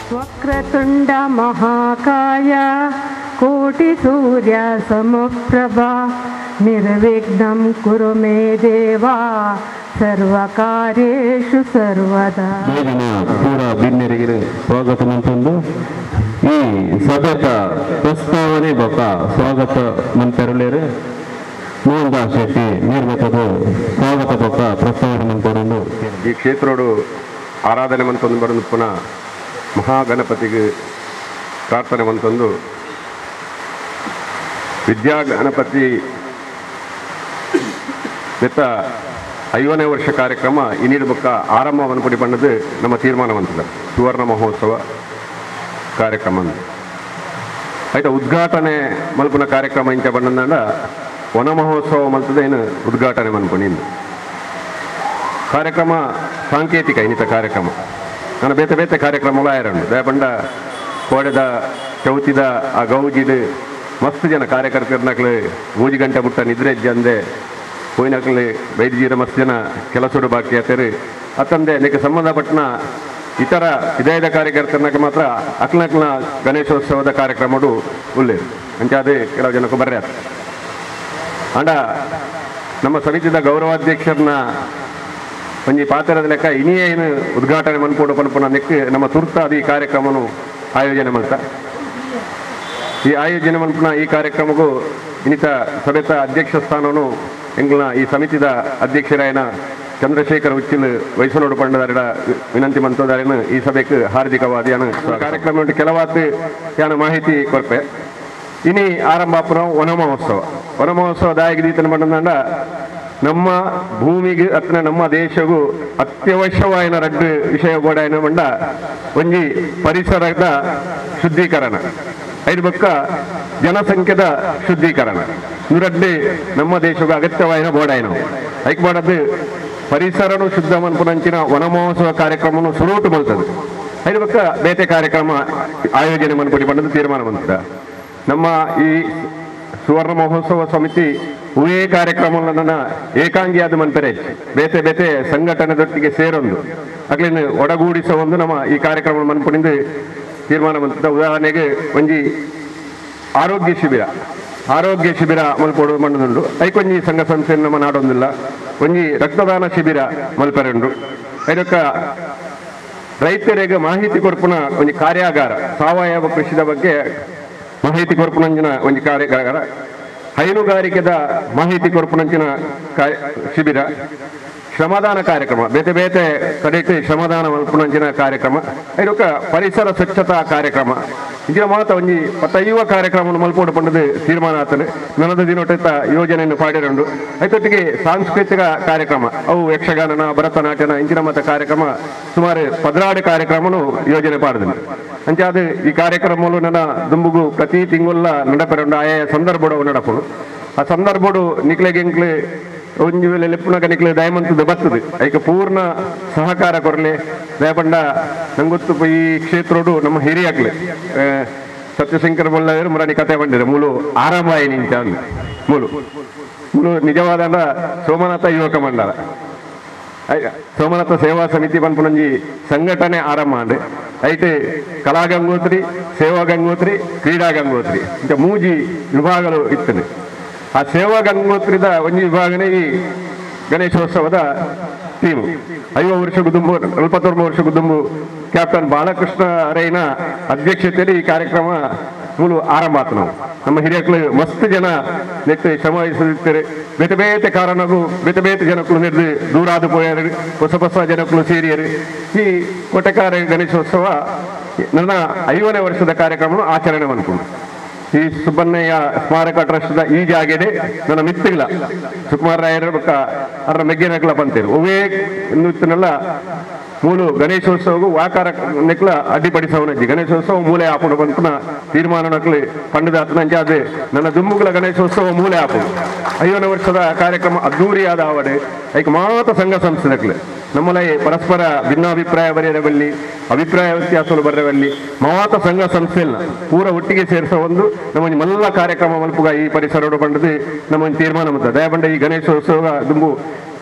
ವಕ್ರತುಂಡ ಮಹಾಕಾಯ ಕೋಟಿ ಸೂರ್ಯ ಸಮಪ್ರಭಾ ನಿರ್ವಿಘ್ನಂ ಕುರು ಮೇ ದೇವ ಸರ್ವಕಾರ್ಯೇಷು ಸರ್ವದಾ ಬೇಗನ ಪೂರ ಬಿನ್ನರಿಗೆ ಸ್ವಾಗತ ಮಂತಂದು ಈ ಸಭೆತ ಪ್ರಸ್ತಾವನೆ ಬೊಕ ಸ್ವಾಗತ ಮಂತೆರಲೇರು ಮೋಹನ್ದಾಸ್ ಶೆಟ್ಟಿ ನಿರ್ಮಿತದ ಸ್ವಾಗತ ಬೊಕ ಪ್ರಸ್ತಾವನೆ ಮಂತೊಂದು ಈ ಕ್ಷೇತ್ರೋಡು ಆರಾಧನೆ ಮಂತೊಂದು ಬರೋದು ಪುನಃ ಮಹಾಗಣಪತಿಗೆ ಪ್ರಾರ್ಥನೆ ಮಂತೊಂದು ವಿದ್ಯಾ ಗಣಪತಿ ಬೆತ್ತ ಐವನೇ ವರ್ಷ ಕಾರ್ಯಕ್ರಮ ಇನ್ನಿಡ ಬೊಕ್ಕ ಆರಂಭ ಅನ್ಪಡಿ ಬಣ್ಣದು ನಮ್ಮ ತೀರ್ಮಾನವಂತದ ಸುವರ್ಣ ಮಹೋತ್ಸವ ಕಾರ್ಯಕ್ರಮ ಅಂದು. ಆಯ್ತಾ ಉದ್ಘಾಟನೆ ಮಲ್ಪುನ ಕಾರ್ಯಕ್ರಮ ಇಂಚ ಬಣ್ಣದ ವನ ಮಹೋತ್ಸವ ಮಲ್ತದ ಏನು ಉದ್ಘಾಟನೆ ಮನ್ಪುಣಿಂದು ಕಾರ್ಯಕ್ರಮ ಸಾಂಕೇತಿಕ ಇನ್ನಿತ ಕಾರ್ಯಕ್ರಮ ನಾನು ಬೇತೆ ಬೇತೆ ಕಾರ್ಯಕ್ರಮಗಳು ಆಯರಂಡು ದಯಪಂಡ ಕೋಡೆದ ಚೌತಿದ ಆ ಗೌಜಿಡ್ ಮಸ್ತ್ ಜನ ಕಾರ್ಯಕರ್ತರನಕ್ಲು ಮೂಜಿ ಗಂಟೆ ಮುಟ್ಟ ನಿದ್ರೆ ಜಂದೆ ಹೋಯ್ನಕ್ಲು ವೈದ್ಯರ ಮಸ್ತ್ ಜನ ಕೆಲಸಡು ಬಾಕಿ ಆತರು ಅತ್ತಂದೆ ನಿಕ್ಕೆ ಸಂಬಂಧಪಟ್ಟನ ಇತರ ವಿದಾಯದ ಕಾರ್ಯಕರ್ತರನಕ್ಕೆ ಮಾತ್ರ ಅಕ್ಲಕ್ಲ ಗಣೇಶೋತ್ಸವದ ಕಾರ್ಯಕ್ರಮಡು ಉಳ್ಳೇರು ಅಂಚಾದೆ ಕೆಲವು ಜನಕ್ಕೂ ಬರ್ರೆ ಆತ ಅಂಡ ನಮ್ಮ ಸಮಿತಿದ ಗೌರವಾಧ್ಯಕ್ಷರನ್ನ ಒಂಜಿ ಪಾತ್ರದ ಲೆಕ್ಕ ಇನಿಯೇ ಏನು ಉದ್ಘಾಟನೆ ಮನ್ಪೋಡು ಪನ್ಪುನ ನೆಕ್ ನಮ್ಮ ತುರ್ತಾದ ಈ ಕಾರ್ಯಕ್ರಮನು ಆಯೋಜನೆ ಮಾಡ್ತ ಈ ಆಯೋಜನೆ ಮನ್ಪುನ ಈ ಕಾರ್ಯಕ್ರಮಗೂ ಇನ್ನಿತ ಸಭೆತ ಅಧ್ಯಕ್ಷ ಸ್ಥಾನವನ್ನು ಎಂಗ್ಲ ಈ ಸಮಿತಿದ ಅಧ್ಯಕ್ಷರಾಯನ ಚಂದ್ರಶೇಖರ್ ಉಚ್ಚಿಲ್ ವಯಸ್ಸನೋಡು ಪಂಡದಾರಿಡ ವಿನಂತಿ ಮಂತೋದಾರಿನ ಈ ಸಭೆಗೆ ಹಾರ್ದಿಕವಾದ ಯಾನ ಕಾರ್ಯಕ್ರಮ ಉಂಟು ಕೆಲವಾತು ಯಾನ ಮಾಹಿತಿ ಕೊರ್ಪೆ ಇನಿ ಆರಂಭ ಆಪುನ ವನ ಮಹೋತ್ಸವ ವನ ಮಹೋತ್ಸವ ದಾಯಕ ದೀತನ ಬಂದಂಡ ನಮ್ಮ ಭೂಮಿಗೆ ಅತ್ನ ನಮ್ಮ ದೇಶಗೂ ಅತ್ಯವಶ್ಯವಾಯಿನ ರಡ್ಡು ವಿಷಯ ಗೋಡಾಯನ ಮಂಡ ಒಂಜಿ ಪರಿಸರದ ಶುದ್ಧೀಕರಣ ಐದು ಬೊಕ್ಕ ಜನಸಂಖ್ಯೆದ ಶುದ್ಧೀಕರಣ ಇವ್ರಡ್ಡು ನಮ್ಮ ದೇಶಗೂ ಅಗತ್ಯವಾಯಿನ ಬೋಡಾಯನ ಐಕ್ ಮಾಡದ್ದು ಪರಿಸರನು ಶುದ್ಧ ಮನ್ಪುನಂಚಿನ ವನ ಮಹೋತ್ಸವ ಕಾರ್ಯಕ್ರಮವನ್ನು ಸುರುಟು ಬಲ್ತದೆ ಐದು ಬೊಕ್ಕ ಬೇತೆ ಕಾರ್ಯಕ್ರಮ ಆಯೋಜನೆ ಮನ್ಪಡಿ ಬಂದದ್ದು ತೀರ್ಮಾನ ಬಂದಿದ್ದ ನಮ್ಮ ಈ ಸುವರ್ಣ ಮಹೋತ್ಸವ ಸಮಿತಿ ಉವೇ ಕಾರ್ಯಕ್ರಮಗಳನ್ನ ಏಕಾಂಗಿಯಾದ ಮನ್ಪರೆ ಬೇತೆ ಬೇತೆ ಸಂಘಟನೆದೊಟ್ಟಿಗೆ ಸೇರೊಂದು ಅಗ್ಲಿನ ಒಡಗೂಡಿಸ ಒಂದು ನಮ್ಮ ಈ ಕಾರ್ಯಕ್ರಮ ಮನ್ಪುಣಿಂದು ತೀರ್ಮಾನ ಬಂದಿದ್ದ ಉದಾಹರಣೆಗೆ ಒಂಜಿ ಆರೋಗ್ಯ ಶಿಬಿರ ಆರೋಗ್ಯ ಶಿಬಿರ ಮಲ್ಪೋಡು ಮಣ್ಣದುಂಡು ಐಕೊಂಜಿ ಸಂಘ ಸಂಸ್ಥೆ ನಮ್ಮ ನಾಡೊಂದಿಲ್ಲ ಒಂಜಿ ರಕ್ತದಾನ ಶಿಬಿರ ಮಲ್ಪರೆಂಡು ಐದಕ್ಕ ರೈತರಿಗೆ ಮಾಹಿತಿ ಕೊರ್ಪುನ ಒಂದು ಕಾರ್ಯಾಗಾರ ಸಾವಯವ ಕೃಷಿದ ಬಗ್ಗೆ ಮಾಹಿತಿ ಕೊರ್ಪುನಂಚಿನ ಒಂದು ಕಾರ್ಯಾಗಾರ ಹೈನುಗಾರಿಕೆದ ಮಾಹಿತಿ ಕೊರ್ಪುನಂಚಿನ ಕಾರ್ಯ ಶಿಬಿರ ಶ್ರಮದಾನ ಕಾರ್ಯಕ್ರಮ ಬೇತೆ ಬೇತೆ ಕಡೆಗೆ ಶ್ರಮದಾನ ಮಲ್ಪುನಂಚಿನ ಕಾರ್ಯಕ್ರಮ ಇದಕ್ಕ ಪರಿಸರ ಸ್ವಚ್ಛತಾ ಕಾರ್ಯಕ್ರಮ ಇದರ ಮಾತ ಒಂಜಿ ಪತ್ತೈವ ಕಾರ್ಯಕ್ರಮವನ್ನು ಮಲ್ಪೋಡು ಪಂಡದು ತೀರ್ಮಾನ ಆತನು ನನದ ದಿನೊಟ್ಟಿತ್ತ ಯೋಜನೆಯನ್ನು ಪಾಡಿರಂಡು ಐತೊಟ್ಟಿಗೆ ಸಾಂಸ್ಕೃತಿಕ ಕಾರ್ಯಕ್ರಮ ಅವು ಯಕ್ಷಗಾನನ ಭರತನಾಟ್ಯನ ಇಂಚಿನ ಮತ ಕಾರ್ಯಕ್ರಮ ಸುಮಾರು ಪದ್ರಾಡು ಕಾರ್ಯಕ್ರಮನು ಯೋಜನೆ ಪಾಡಿದನು ಅಂಚಾದ ಈ ಕಾರ್ಯಕ್ರಮಗಳು ನನ್ನ ದುಂಬುಗು ಪ್ರತಿ ತಿಂಗಳ ನಡಪೆರಂಡು ಆಯಾ ಸಂದರ್ಭಡು ನಡಪುಡು ಆ ಸಂದರ್ಭಡು ನಿಕ್ಲೆಗೆಂಕ್ಲೆ ಒಂಜಿ ವೇಳೆ ಲೆಪ್ಪುನಗ ನಿಕ್ಲೆ ದಯಮಂತದ ಬರ್ತದೆ ಐಕ ಪೂರ್ಣ ಸಹಕಾರ ಕೊರಲೆ ದಯಪಂಡ ನಂಗೊತ್ತು ಈ ಕ್ಷೇತ್ರೋಡು ನಮ್ಮ ಹಿರಿಯಾಗ್ಲೆ ಆ, ಸತ್ಯಶಂಕರ ಬಳ್ಳಾರಿ ಮುರಾನಿ ಕತೆ ಬಂದಿದೆ ಮೂಲು ಆರಂಭ ಆಯ್ನಿ ಅಂತ ಅಂದು ಮೂಲು ಮೂಲು ನಿಜವಾದ ಅಂಡ ಸೋಮನಾಥ ಯುವಕ ಮಂಡಲ ಐ- ಸೋಮನಾಥ ಸೇವಾ ಸಮಿತಿ ಪನ್ಪುನಂಜಿ ಸಂಘಟನೆ ಆರಂಭ ಅಂಡ್ ಐಟ್ ಕಲಾ ಗಂಗೋತ್ರಿ ಸೇವಾ ಗಂಗೋತ್ರಿ ಕ್ರೀಡಾ ಗಂಗೋತ್ರಿ ಇಂಥ ಮೂಜಿ ವಿಭಾಗಗಳು ಇರ್ತದೆ ಆ ಸೇವಾ ಗಂಗೋತ್ರಿದ ಒಂಜಿ ವಿಭಾಗನೇ ಈ ಗಣೇಶೋತ್ಸವದ ಟೀಮ್ ಐವ ವರ್ಷ ಗುದುಂಬು ನಲವತ್ತೊಂದು ವರ್ಷ ಗುದುಂಬು ಕ್ಯಾಪ್ಟನ್ ಬಾಲಕೃಷ್ಣ ರೈನ ಅಧ್ಯಕ್ಷತೆಯಲ್ಲಿ ಈ ಕಾರ್ಯಕ್ರಮ ಮೂಲು ಆರಂಭ ಆತು ನಾವು ನಮ್ಮ ಹಿರಿಯಕ್ಕಳು ಮಸ್ತ್ ಜನ ನೆಟ್ಟು ಶ್ರಮ ವಹಿಸಿರ್ತಾರೆ ಬೇತೆ ಬೇತೆ ಕಾರಣಗೂ ಬೇತೆ ಬೇತೆ ಜನಕ್ಕಳು ನಿರ್ದು ದೂರಾದ ಪೋಯಾರು ಹೊಸ ಹೊಸ ಜನಕ್ಕಳು ಸೇರಿಯರು ಈ ಕೊಟ್ಟೆಕಾರ ಗಣೇಶೋತ್ಸವ ನನ್ನ ಐವನೇ ವರ್ಷದ ಕಾರ್ಯಕ್ರಮ ಆಚರಣೆ ಮಾಡ್ಕೊಂಡು ಈ ಸುಬ್ಬಣ್ಣಯ್ಯ ಸ್ಮಾರಕ ಟ್ರಸ್ಟ್ದ ಈ ಜಾಗೆಡೆ ನನ್ನ ಮಿತ್ತಿಲ್ಲ ಸುಕುಮಾರ ರಾಯರ ಬೊಕ್ಕ ಅರ್ರ ಮೆಗ್ಗಿನಕ್ಲ ಬಂತೇರು ಒವೇ ಇನ್ನಿತ್ತನೆಲ್ಲ ಮೂಲು ಗಣೇಶೋತ್ಸವಗೂ ವಾಕಾರ ನೆಕ್ಲ ಅಡ್ಡಿಪಡಿಸವನಜ್ಜಿ ಗಣೇಶೋತ್ಸವ ಮೂಲೆ ಆಪುಡು ಬಂತನ ತೀರ್ಮಾನ ನಕ್ಲಿ ಪಂಡದ ಹತ್ತನಂಜ ಅದೇ ನನ್ನ ದುಮ್ಮುಗಳ ಗಣೇಶೋತ್ಸವ ಮೂಲೆ ಆಪುಡು ಐವನೇ ವರ್ಷದ ಕಾರ್ಯಕ್ರಮ ಅದ್ದೂರಿಯಾದ ಆವಡೆ ಐಕ್ ಮಾತ ಸಂಘ ಸಂಸ್ಥೆಗಳು ನಮ್ಮಲೈ ಪರಸ್ಪರ ಭಿನ್ನಾಭಿಪ್ರಾಯ ಬರೆಯಬಲ್ಲಿ ಅಭಿಪ್ರಾಯ ವ್ಯತ್ಯಾಸಗಳು ಬರೆಯಬಲ್ಲಿ ಮಾತ ಸಂಘ ಸಂಸ್ಥೆಲ್ಲ ಪೂರ ಒಟ್ಟಿಗೆ ಸೇರಿಸೋ ಒಂದು ನಮ್ಮ ಮಲ್ಲ ಕಾರ್ಯಕ್ರಮ ಮಲ್ಪುಗ ಈ ಪರಿಸರ ಪಂಡದು ನಮ್ಮ ತೀರ್ಮಾನ ಮತ್ತು ದಯಬಂಡ ಈ ಗಣೇಶೋತ್ಸವ ದುಂಬು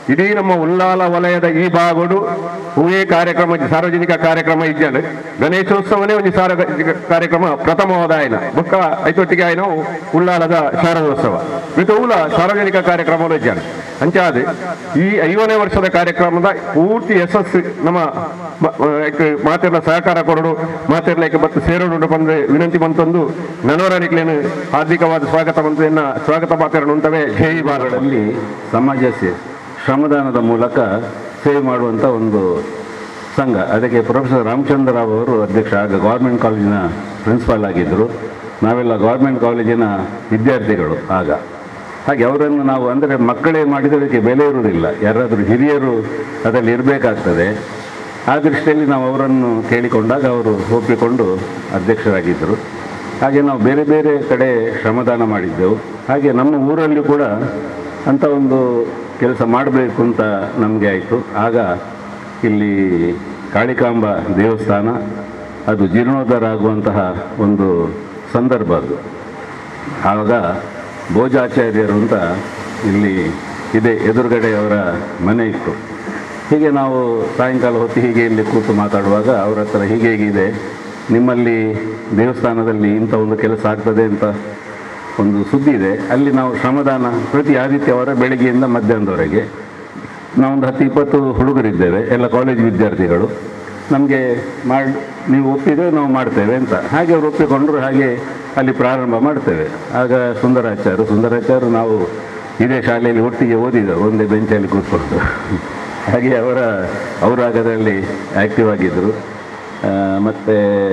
ಇಡೀ ನಮ್ಮ ಉಲ್ಲಾಲ ವಲಯದ ಈ ಭಾಗಡು ಹೂವೇ ಕಾರ್ಯಕ್ರಮ ಸಾರ್ವಜನಿಕ ಕಾರ್ಯಕ್ರಮ ಇದ್ದಾನೆ ಗಣೇಶೋತ್ಸವನೇ ಒಂದು ಸಾರ್ವಜನಿಕ ಕಾರ್ಯಕ್ರಮ ಪ್ರಥಮವಾದಾಯನ ಬೊಕ್ಕ ಐತೊಟ್ಟಿಗೆ ಆಯ್ನ ಉಳ್ಳಾಲದ ಶಾರದೋತ್ಸವ ಮಿತೂಲ ಸಾರ್ವಜನಿಕ ಕಾರ್ಯಕ್ರಮ ಇದ್ದಾನೆ ಅಂಚಾದೆ ಈ ಐವನೇ ವರ್ಷದ ಕಾರ್ಯಕ್ರಮದ ಪೂರ್ತಿ ಯಶಸ್ಸು ನಮ್ಮ ಮ- ಮ- ಮಾತೆರ್ಲ ಸಹಕಾರ ಕೊರಡು ಮಾತೆರ್ಲಕ್ಕೆ ಬತ್ತು ಸೇರೋಡು ಬಂದ್ರೆ ವಿನಂತಿ ಬಂತೊಂದು ನನವರನಿಕ್ಲೇನು ಹಾರ್ದಿಕವಾದ ಸ್ವಾಗತ ಬಂತೆಯನ್ನ ಸ್ವಾಗತ ಮಾತೆರನು ಅಂತವೇ ಜೈ ಭಾರತ ಅಲ್ಲಿ ಸಮಾಜ ಸೇವೆ ಶ್ರಮದಾನದ ಮೂಲಕ ಸೇವೆ ಮಾಡುವಂಥ ಒಂದು ಸಂಘ ಅದಕ್ಕೆ ಪ್ರೊಫೆಸರ್ ರಾಮಚಂದ್ರ ರಾವ್ ಅವರು ಅಧ್ಯಕ್ಷ ಆಗ ಗೌರ್ಮೆಂಟ್ ಕಾಲೇಜಿನ ಪ್ರಿನ್ಸಿಪಾಲ್ ಆಗಿದ್ದರು ನಾವೆಲ್ಲ ಗೌರ್ಮೆಂಟ್ ಕಾಲೇಜಿನ ವಿದ್ಯಾರ್ಥಿಗಳು ಆಗ ಹಾಗೆ ಅವರನ್ನು ನಾವು ಅಂದರೆ ಮಕ್ಕಳೇ ಮಾಡಿದದಕ್ಕೆ ಬೆಲೆ ಇರುವುದಿಲ್ಲ ಯಾರಾದರೂ ಹಿರಿಯರು ಅದರಲ್ಲಿ ಇರಬೇಕಾಗ್ತದೆ ಆ ದೃಷ್ಟಿಯಲ್ಲಿ ನಾವು ಅವರನ್ನು ಕೇಳಿಕೊಂಡಾಗ ಅವರು ಒಪ್ಪಿಕೊಂಡು ಅಧ್ಯಕ್ಷರಾಗಿದ್ದರು ಹಾಗೆ ನಾವು ಬೇರೆ ಬೇರೆ ಕಡೆ ಶ್ರಮದಾನ ಮಾಡಿದ್ದೆವು ಹಾಗೆ ನಮ್ಮ ಊರಲ್ಲಿ ಕೂಡ ಅಂಥ ಒಂದು ಕೆಲಸ ಮಾಡಬೇಕು ಅಂತ ನಮಗೆ ಆಯಿತು ಆಗ ಇಲ್ಲಿ ಕಾಳಿಕಾಂಬ ದೇವಸ್ಥಾನ ಅದು ಜೀರ್ಣೋದ್ಧಾರ ಆಗುವಂತಹ ಒಂದು ಸಂದರ್ಭ ಅದು ಆಗ ಭೋಜಾಚಾರ್ಯರು ಅಂತ ಇಲ್ಲಿ ಇದೆ ಎದುರುಗಡೆ ಅವರ ಮನೆ ಇತ್ತು ಹೀಗೆ ನಾವು ಸಾಯಂಕಾಲ ಹೊತ್ತು ಹೀಗೆ ಇಲ್ಲಿ ಕೂತು ಮಾತಾಡುವಾಗ ಅವ್ರ ಹತ್ರ ಹೀಗೆ ಹೀಗಿದೆ ನಿಮ್ಮಲ್ಲಿ ದೇವಸ್ಥಾನದಲ್ಲಿ ಇಂಥ ಒಂದು ಕೆಲಸ ಆಗ್ತದೆ ಅಂತ ಒಂದು ಸುದ್ದಿ ಇದೆ ಅಲ್ಲಿ ನಾವು ಶ್ರಮದಾನ ಪ್ರತಿ ಆದಿತ್ಯವಾರ ಬೆಳಗ್ಗೆಯಿಂದ ಮಧ್ಯಾಹ್ನದವರೆಗೆ ನಾವೊಂದು ಹತ್ತು ಇಪ್ಪತ್ತು ಹುಡುಗರಿದ್ದೇವೆ ಎಲ್ಲ ಕಾಲೇಜ್ ವಿದ್ಯಾರ್ಥಿಗಳು ನಮಗೆ ಮಾಡಿ ನೀವು ಒಪ್ಪಿದರೆ ನಾವು ಮಾಡ್ತೇವೆ ಅಂತ ಹಾಗೆ ಅವರು ಒಪ್ಪಿಕೊಂಡರು ಹಾಗೆ ಅಲ್ಲಿ ಪ್ರಾರಂಭ ಮಾಡ್ತೇವೆ ಆಗ ಸುಂದರಾಚಾರ್ಯ ಸುಂದರಾಚಾರ್ಯ ನಾವು ಇದೇ ಶಾಲೆಯಲ್ಲಿ ಒಟ್ಟಿಗೆ ಓದಿದರು ಒಂದೇ ಬೆಂಚಲ್ಲಿ ಕೂತ್ಕೊಂಡು ಹಾಗೆ ಅವರ ಅವರು ಆಗ ಅದರಲ್ಲಿ ಆ್ಯಕ್ಟಿವ್ ಆಗಿದ್ದರು ಮತ್ತು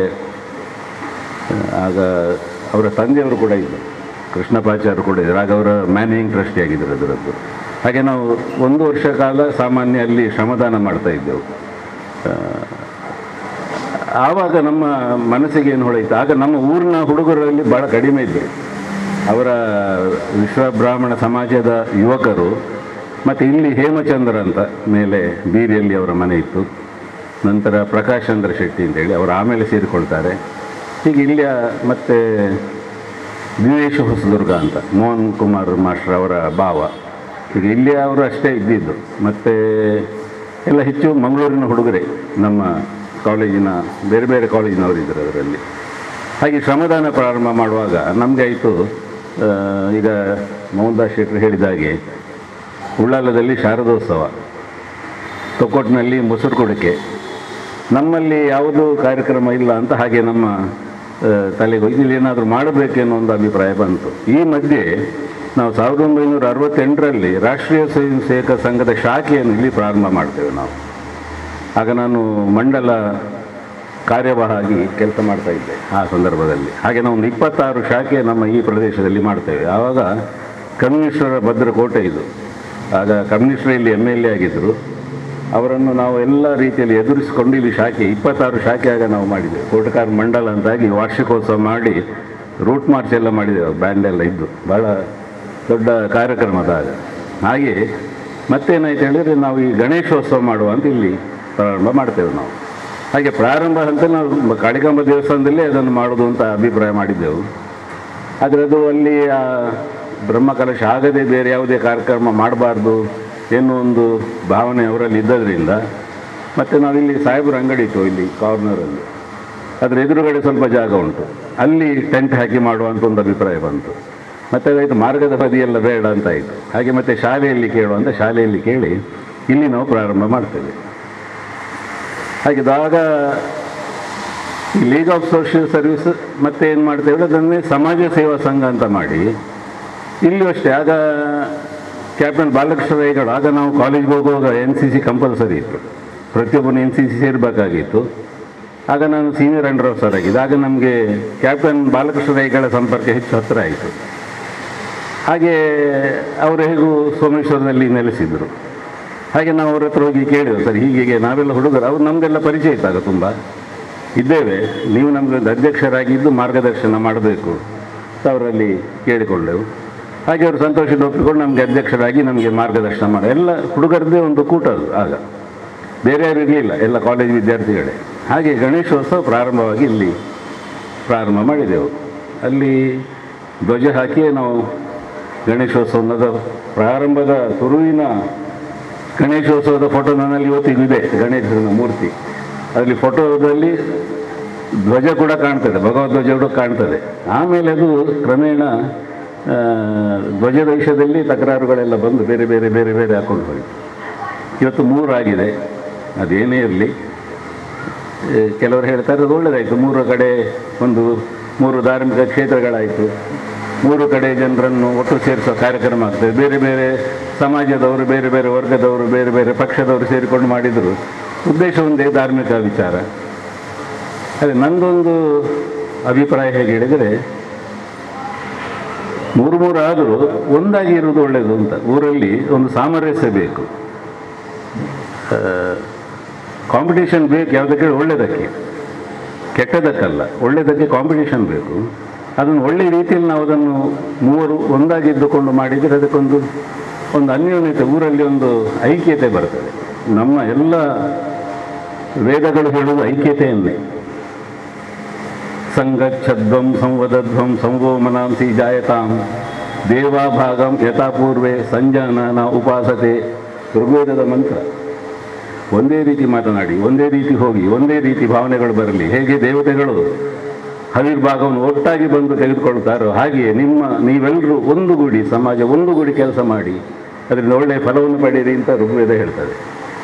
ಆಗ ಅವರ ತಂದೆಯವರು ಕೂಡ ಇದ್ದರು ಕೃಷ್ಣಪಾಚಾರ್ಯ ಕೂಡ ಇದ್ದರು ಆಗ ಅವರ ಮ್ಯಾನೇಜಿಂಗ್ ಟ್ರಸ್ಟಿ ಆಗಿದ್ದರು ಅದರದ್ದು ಹಾಗೆ ನಾವು ಒಂದು ವರ್ಷ ಕಾಲ ಸಾಮಾನ್ಯ ಅಲ್ಲಿ ಶ್ರಮದಾನ ಮಾಡ್ತಾ ಇದ್ದೆವು ಆ, ಆವಾಗ ನಮ್ಮ ಮನಸ್ಸಿಗೆ ಏನು ಹೊಳೆಯಿತು ಆಗ ನಮ್ಮ ಊರಿನ ಹುಡುಗರಲ್ಲಿ ಭಾಳ ಕಡಿಮೆ ಇದ್ದರು ಅವರ ವಿಶ್ವ ಬ್ರಾಹ್ಮಣ ಸಮಾಜದ ಯುವಕರು ಮತ್ತು ಇಲ್ಲಿ ಹೇಮಚಂದ್ರ ಅಂತ ಮೇಲೆ ಬೀರಿಯಲ್ಲಿ ಅವರ ಮನೆ ಇತ್ತು ನಂತರ ಪ್ರಕಾಶ್ ಚಂದ್ರ ಶೆಟ್ಟಿ ಅಂತೇಳಿ ಅವರು ಆಮೇಲೆ ಸೇರಿಕೊಳ್ತಾರೆ ಹೀಗೆ ಇಲ್ಲಿಯ ಮತ್ತು ದಿನೇಶ್ ಹೊಸದುರ್ಗ ಅಂತ ಮೋಹನ್ ಕುಮಾರ್ ಮಾಸ್ಟರ್ ಅವರ ಭಾವ ಈಗ ಇಲ್ಲಿ ಅವರು ಅಷ್ಟೇ ಇದ್ದಿದ್ದು ಮತ್ತು ಎಲ್ಲ ಹೆಚ್ಚು ಮಂಗಳೂರಿನ ಹುಡುಗರೇ ನಮ್ಮ ಕಾಲೇಜಿನ ಬೇರೆ ಬೇರೆ ಕಾಲೇಜಿನವರು ಇದ್ದರು ಅದರಲ್ಲಿ ಹಾಗೆ ಶ್ರಮದಾನ ಪ್ರಾರಂಭ ಮಾಡುವಾಗ ನಮಗೆ ಆಯಿತು ಈಗ ಮೋಹನ್ದಾಸ್ ಶೆಟ್ಟರು ಹೇಳಿದ ಹಾಗೆ ಉಳ್ಳಾಲದಲ್ಲಿ ಶಾರದೋತ್ಸವ ತೊಕ್ಕೊಟ್ಟಿನಲ್ಲಿ ಮೊಸರು ಕುಡಿಕೆ ನಮ್ಮಲ್ಲಿ ಯಾವುದೂ ಕಾರ್ಯಕ್ರಮ ಇಲ್ಲ ಅಂತ ಹಾಗೆ ನಮ್ಮ ಆ, ತಲೆಗೆ ಇಲ್ಲಿ ಏನಾದರೂ ಮಾಡಬೇಕೆನ್ನೋ ಒಂದು ಅಭಿಪ್ರಾಯ ಬಂತು ಈ ಮಧ್ಯೆ ನಾವು ಸಾವಿರದ ಒಂಬೈನೂರ ಅರವತ್ತೆಂಟರಲ್ಲಿ ರಾಷ್ಟ್ರೀಯ ಸ್ವಯಂ ಸೇವಕ ಸಂಘದ ಶಾಖೆಯನ್ನು ಇಲ್ಲಿ ಪ್ರಾರಂಭ ಮಾಡ್ತೇವೆ ನಾವು ಆಗ ನಾನು ಮಂಡಲ ಕಾರ್ಯವಾಹ ಆಗಿ ಕೆಲಸ ಮಾಡ್ತಾ ಇದ್ದೆ ಆ ಸಂದರ್ಭದಲ್ಲಿ ಹಾಗೆ ನಾವು ಒಂದು ಇಪ್ಪತ್ತಾರು ಶಾಖೆ ನಮ್ಮ ಈ ಪ್ರದೇಶದಲ್ಲಿ ಮಾಡ್ತೇವೆ ಆವಾಗ ಕಮ್ಯುನಿಸ್ಟರ ಭದ್ರಕೋಟೆ ಇದು ಆಗ ಕಮ್ಯುನಿಸ್ಟರು ಇಲ್ಲಿ ಎಮ್ ಎಲ್ ಎ ಆಗಿದ್ದರು ಅವರನ್ನು ನಾವು ಎಲ್ಲ ರೀತಿಯಲ್ಲಿ ಎದುರಿಸಿಕೊಂಡು ಇಲ್ಲಿ ಶಾಖೆ ಇಪ್ಪತ್ತಾರು ಶಾಖೆ ಆಗ ನಾವು ಮಾಡಿದ್ದೇವೆ ಕೋಟಕಾರ ಮಂಡಲ ಅಂತಾಗಿ ವಾರ್ಷಿಕೋತ್ಸವ ಮಾಡಿ ರೂಟ್ ಮಾರ್ಚ್ ಎಲ್ಲ ಮಾಡಿದ್ದೇವೆ ಬ್ಯಾಂಡ್ ಎಲ್ಲ ಇದ್ದು ಭಾಳ ದೊಡ್ಡ ಕಾರ್ಯಕ್ರಮದ ಆಗ ಹಾಗೆ ಮತ್ತೇನಾಯ್ತು ಹೇಳಿದರೆ ನಾವು ಈ ಗಣೇಶೋತ್ಸವ ಮಾಡುವ ಅಂತ ಇಲ್ಲಿ ಪ್ರಾರಂಭ ಮಾಡ್ತೇವೆ ನಾವು ಹಾಗೆ ಪ್ರಾರಂಭ ಅಂತ ನಾವು ಕಾಳಿಕಾಂಬ ದೇವಸ್ಥಾನದಲ್ಲೇ ಅದನ್ನು ಮಾಡೋದು ಅಂತ ಅಭಿಪ್ರಾಯ ಮಾಡಿದ್ದೆವು ಆದರೆ ಅದು ಅಲ್ಲಿ ಆ ಬ್ರಹ್ಮಕಲಶ ಆಗದೆ ಬೇರೆ ಯಾವುದೇ ಕಾರ್ಯಕ್ರಮ ಮಾಡಬಾರ್ದು ಎನ್ನುವ ಒಂದು ಭಾವನೆ ಅವರಲ್ಲಿ ಇದ್ದದ್ರಿಂದ ಮತ್ತು ನಾವಿಲ್ಲಿ ಸಾಹೇಬ್ರ ಅಂಗಡಿ ಇತ್ತು ಇಲ್ಲಿ ಕಾರ್ನರಲ್ಲಿ ಅದರ ಎದುರುಗಡೆ ಸ್ವಲ್ಪ ಜಾಗ ಉಂಟು ಅಲ್ಲಿ ಟೆಂಟ್ ಹಾಕಿ ಮಾಡುವಂಥ ಒಂದು ಅಭಿಪ್ರಾಯ ಬಂತು ಮತ್ತು ಅದಾಯಿತು ಮಾರ್ಗದ ಬದಿಯೆಲ್ಲ ಬೇಡ ಅಂತ ಆಯಿತು ಹಾಗೆ ಮತ್ತೆ ಶಾಲೆಯಲ್ಲಿ ಕೇಳುವಂತ ಶಾಲೆಯಲ್ಲಿ ಕೇಳಿ ಇಲ್ಲಿ ನಾವು ಪ್ರಾರಂಭ ಮಾಡ್ತೇವೆ ಹಾಗಿದ್ದಾಗ ಈ ಲೀಗ್ ಆಫ್ ಸೋಷಿಯಲ್ ಸರ್ವಿಸ್ ಮತ್ತೆ ಏನು ಮಾಡ್ತೇವೆ ಅದನ್ನೇ ಸಮಾಜ ಸೇವಾ ಸಂಘ ಅಂತ ಮಾಡಿ ಇಲ್ಲೂ ಅಷ್ಟೇ ಆಗ ಕ್ಯಾಪ್ಟನ್ ಬಾಲಕೃಷ್ಣ ರೈಗಳು ಆಗ ನಾವು ಕಾಲೇಜ್ಗೆ ಹೋಗುವಾಗ ಎನ್ ಸಿ ಸಿ ಕಂಪಲ್ಸರಿ ಇತ್ತು ಪ್ರತಿಯೊಬ್ಬನು ಎನ್ ಸಿ ಸಿ ಸೇರಬೇಕಾಗಿತ್ತು ಆಗ ನಾನು ಸೀನಿಯರ್ ಅಂಡರ್ ಆಫೀಸರ್ ಆಗಿದ್ದೆ ಆಗ ನಮಗೆ ಕ್ಯಾಪ್ಟನ್ ಬಾಲಕೃಷ್ಣ ರೈಗಳ ಸಂಪರ್ಕ ಹೆಚ್ಚು ಹತ್ತಿರ ಆಯಿತು ಹಾಗೆ ಅವರು ಹೇಗೂ ಸೋಮೇಶ್ವರದಲ್ಲಿ ನೆಲೆಸಿದರು ಹಾಗೆ ನಾವು ಅವ್ರ ಹತ್ರ ಹೋಗಿ ಕೇಳಿದೆವು ಸರ್ ಹೀಗೆ ನಾವೆಲ್ಲ ಹುಡುಗರು ಅವ್ರು ನಮ್ಮದೆಲ್ಲ ಪರಿಚಯ ಇದ್ದಾಗ ತುಂಬ ಇದ್ದೇವೆ ನೀವು ನಮಗೆ ಒಂದು ಅಧ್ಯಕ್ಷರಾಗಿದ್ದು ಮಾರ್ಗದರ್ಶನ ಮಾಡಬೇಕು ಅಂತ ಅವರಲ್ಲಿ ಕೇಳಿಕೊಂಡೆವು ಹಾಗೆ ಅವರು ಸಂತೋಷದಿಂದ ಒಪ್ಪಿಕೊಂಡು ನಮಗೆ ಅಧ್ಯಕ್ಷರಾಗಿ ನಮಗೆ ಮಾರ್ಗದರ್ಶನ ಮಾಡಿ ಎಲ್ಲ ಹುಡುಗರದ್ದೇ ಒಂದು ಕೂಟ ಅದು ಆಗ ಬೇರೆ ಯಾರು ಇರಲಿಲ್ಲ ಎಲ್ಲ ಕಾಲೇಜ್ ವಿದ್ಯಾರ್ಥಿಗಳೇ ಹಾಗೆ ಗಣೇಶೋತ್ಸವ ಪ್ರಾರಂಭವಾಗಿ ಇಲ್ಲಿ ಪ್ರಾರಂಭ ಮಾಡಿದೆವು ಅಲ್ಲಿ ಧ್ವಜ ಹಾಕಿಯೇ ನಾವು ಗಣೇಶೋತ್ಸವದ ಪ್ರಾರಂಭದ ಶುರುವಿನ ಗಣೇಶೋತ್ಸವದ ಫೋಟೋ ನನ್ನಲ್ಲಿ ಇವತ್ತಿಗೂ ಇದೆ ಗಣೇಶನ ಮೂರ್ತಿ ಅದರಲ್ಲಿ ಫೋಟೋದಲ್ಲಿ ಧ್ವಜ ಕೂಡ ಕಾಣ್ತದೆ ಭಗವಧ್ವಜ ಕೂಡ ಕಾಣ್ತದೆ ಆಮೇಲೆ ಅದು ಕ್ರಮೇಣ ಆ, ಧ್ವಜದ ವಿಷಯದಲ್ಲಿ ತಕರಾರುಗಳೆಲ್ಲ ಬಂದು ಬೇರೆ ಬೇರೆ ಬೇರೆ ಬೇರೆ ಹಾಕೊಂಡು ಹೋಯಿತು ಇವತ್ತು ಮೂರಾಗಿದೆ ಅದೇನೇ ಇರಲಿ ಕೆಲವರು ಹೇಳ್ತಾರೆ ಅದು ಒಳ್ಳೆಯದಾಯಿತು ಮೂರು ಕಡೆ ಒಂದು ಮೂರು ಧಾರ್ಮಿಕ ಕ್ಷೇತ್ರಗಳಾಯಿತು ಮೂರು ಕಡೆ ಜನರನ್ನು ಒಟ್ಟು ಸೇರಿಸೋ ಕಾರ್ಯಕ್ರಮ ಆಗ್ತದೆ ಬೇರೆ ಬೇರೆ ಸಮಾಜದವರು ಬೇರೆ ಬೇರೆ ವರ್ಗದವರು ಬೇರೆ ಬೇರೆ ಪಕ್ಷದವರು ಸೇರಿಕೊಂಡು ಮಾಡಿದರು ಉದ್ದೇಶ ಒಂದೇ ಧಾರ್ಮಿಕ ವಿಚಾರ ಅದೇ ನಂದೊಂದು ಅಭಿಪ್ರಾಯ ಹೇಗೆ ಹೇಳಿದರೆ ಮೂರು ಮೂರು ಆದರೂ ಒಂದಾಗಿ ಇರುವುದು ಒಳ್ಳೆಯದು ಅಂತ ಊರಲ್ಲಿ ಒಂದು ಸಾಮರಸ್ಯ ಬೇಕು ಕಾಂಪಿಟೇಷನ್ ಬೇಕು ಯಾವುದಕ್ಕೆ ಒಳ್ಳೆಯದಕ್ಕೆ ಕೆಟ್ಟದಕ್ಕಲ್ಲ ಒಳ್ಳೆಯದಕ್ಕೆ ಕಾಂಪಿಟೇಷನ್ ಬೇಕು ಅದನ್ನು ಒಳ್ಳೆಯ ರೀತಿಯಲ್ಲಿ ನಾವು ಅದನ್ನು ಮೂವರು ಒಂದಾಗಿದ್ದುಕೊಂಡು ಮಾಡಿದರೆ ಅದಕ್ಕೊಂದು ಒಂದು ಅನ್ಯೋನ್ಯತೆ ಊರಲ್ಲಿ ಒಂದು ಐಕ್ಯತೆ ಬರ್ತದೆ ನಮ್ಮ ಎಲ್ಲ ವೇದಗಳು ಹೇಳುವುದು ಐಕ್ಯತೆಯನ್ನೇ ಸಂಗಚ್ಛಧ್ವಂ ಸಂವದಧ್ವಂ ಸಂಗೋಮನಾಂಸಿ ಜಾಯತಾಂ ದೇವಾಭಾಗಂ ಯಥಾಪೂರ್ವೆ ಸಂಜಾನನ ಉಪಾಸತೆ ಋಗ್ವೇದದ ಮಂತ್ರ ಒಂದೇ ರೀತಿ ಮಾತನಾಡಿ ಒಂದೇ ರೀತಿ ಹೋಗಿ ಒಂದೇ ರೀತಿ ಭಾವನೆಗಳು ಬರಲಿ ಹೇಗೆ ದೇವತೆಗಳು ಹವಿರ್ಭಾಗವನ್ನು ಒಟ್ಟಾಗಿ ಬಂದು ತೆಗೆದುಕೊಳ್ತಾರೋ ಹಾಗೆಯೇ ನಿಮ್ಮ ನೀವೆಲ್ಲರೂ ಒಂದುಗೂಡಿ ಸಮಾಜ ಒಂದುಗೂಡಿ ಕೆಲಸ ಮಾಡಿ ಅದರಿಂದ ಒಳ್ಳೆಯ ಫಲವನ್ನು ಪಡೆಯಿರಿ ಅಂತ ಋಗ್ವೇದ ಹೇಳ್ತದೆ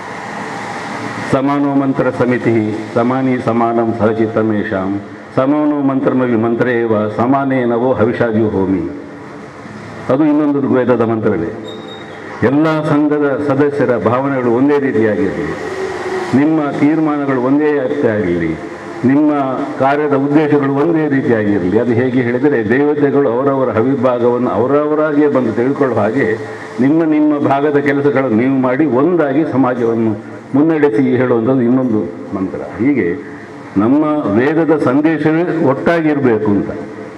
ಸಮಾನೋ ಮಂತ್ರ ಸಮಿತಿ ಸಮಾನಿ ಸಮಾನಂ ಸಹಚಿತ್ತಮೇಶಾಂ ಸಮಾನೋ ಮಂತ್ರಮವಿ ಮಂತ್ರೇವ ಸಮಾನೇನವೋ ಹವಿಷಾದಿಯು ಹೋಮಿ ಅದು ಇನ್ನೊಂದು ಋಗ್ವೇದದ ಮಂತ್ರವೇ ಎಲ್ಲ ಸಂಘದ ಸದಸ್ಯರ ಭಾವನೆಗಳು ಒಂದೇ ರೀತಿಯಾಗಿರಲಿ ನಿಮ್ಮ ತೀರ್ಮಾನಗಳು ಒಂದೇ ಆಗಿರಲಿ ನಿಮ್ಮ ಕಾರ್ಯದ ಉದ್ದೇಶಗಳು ಒಂದೇ ರೀತಿಯಾಗಿರಲಿ ಅದು ಹೇಗೆ ಹೇಳಿದರೆ ದೇವತೆಗಳು ಅವರವರ ಹವಿಭಾಗವನ್ನು ಅವರವರಾಗಿಯೇ ಬಂದು ತಿಳ್ಕೊಳ್ಳುವ ಹಾಗೆ ನಿಮ್ಮ ನಿಮ್ಮ ಭಾಗದ ಕೆಲಸಗಳನ್ನು ನೀವು ಮಾಡಿ ಒಂದಾಗಿ ಸಮಾಜವನ್ನು ಮುನ್ನಡೆಸಿ ಹೇಳುವಂಥದ್ದು ಇನ್ನೊಂದು ಮಂತ್ರ ಹೀಗೆ ನಮ್ಮ ವೇದದ ಸಂದೇಶವೇ ಒಟ್ಟಾಗಿರಬೇಕು ಅಂತ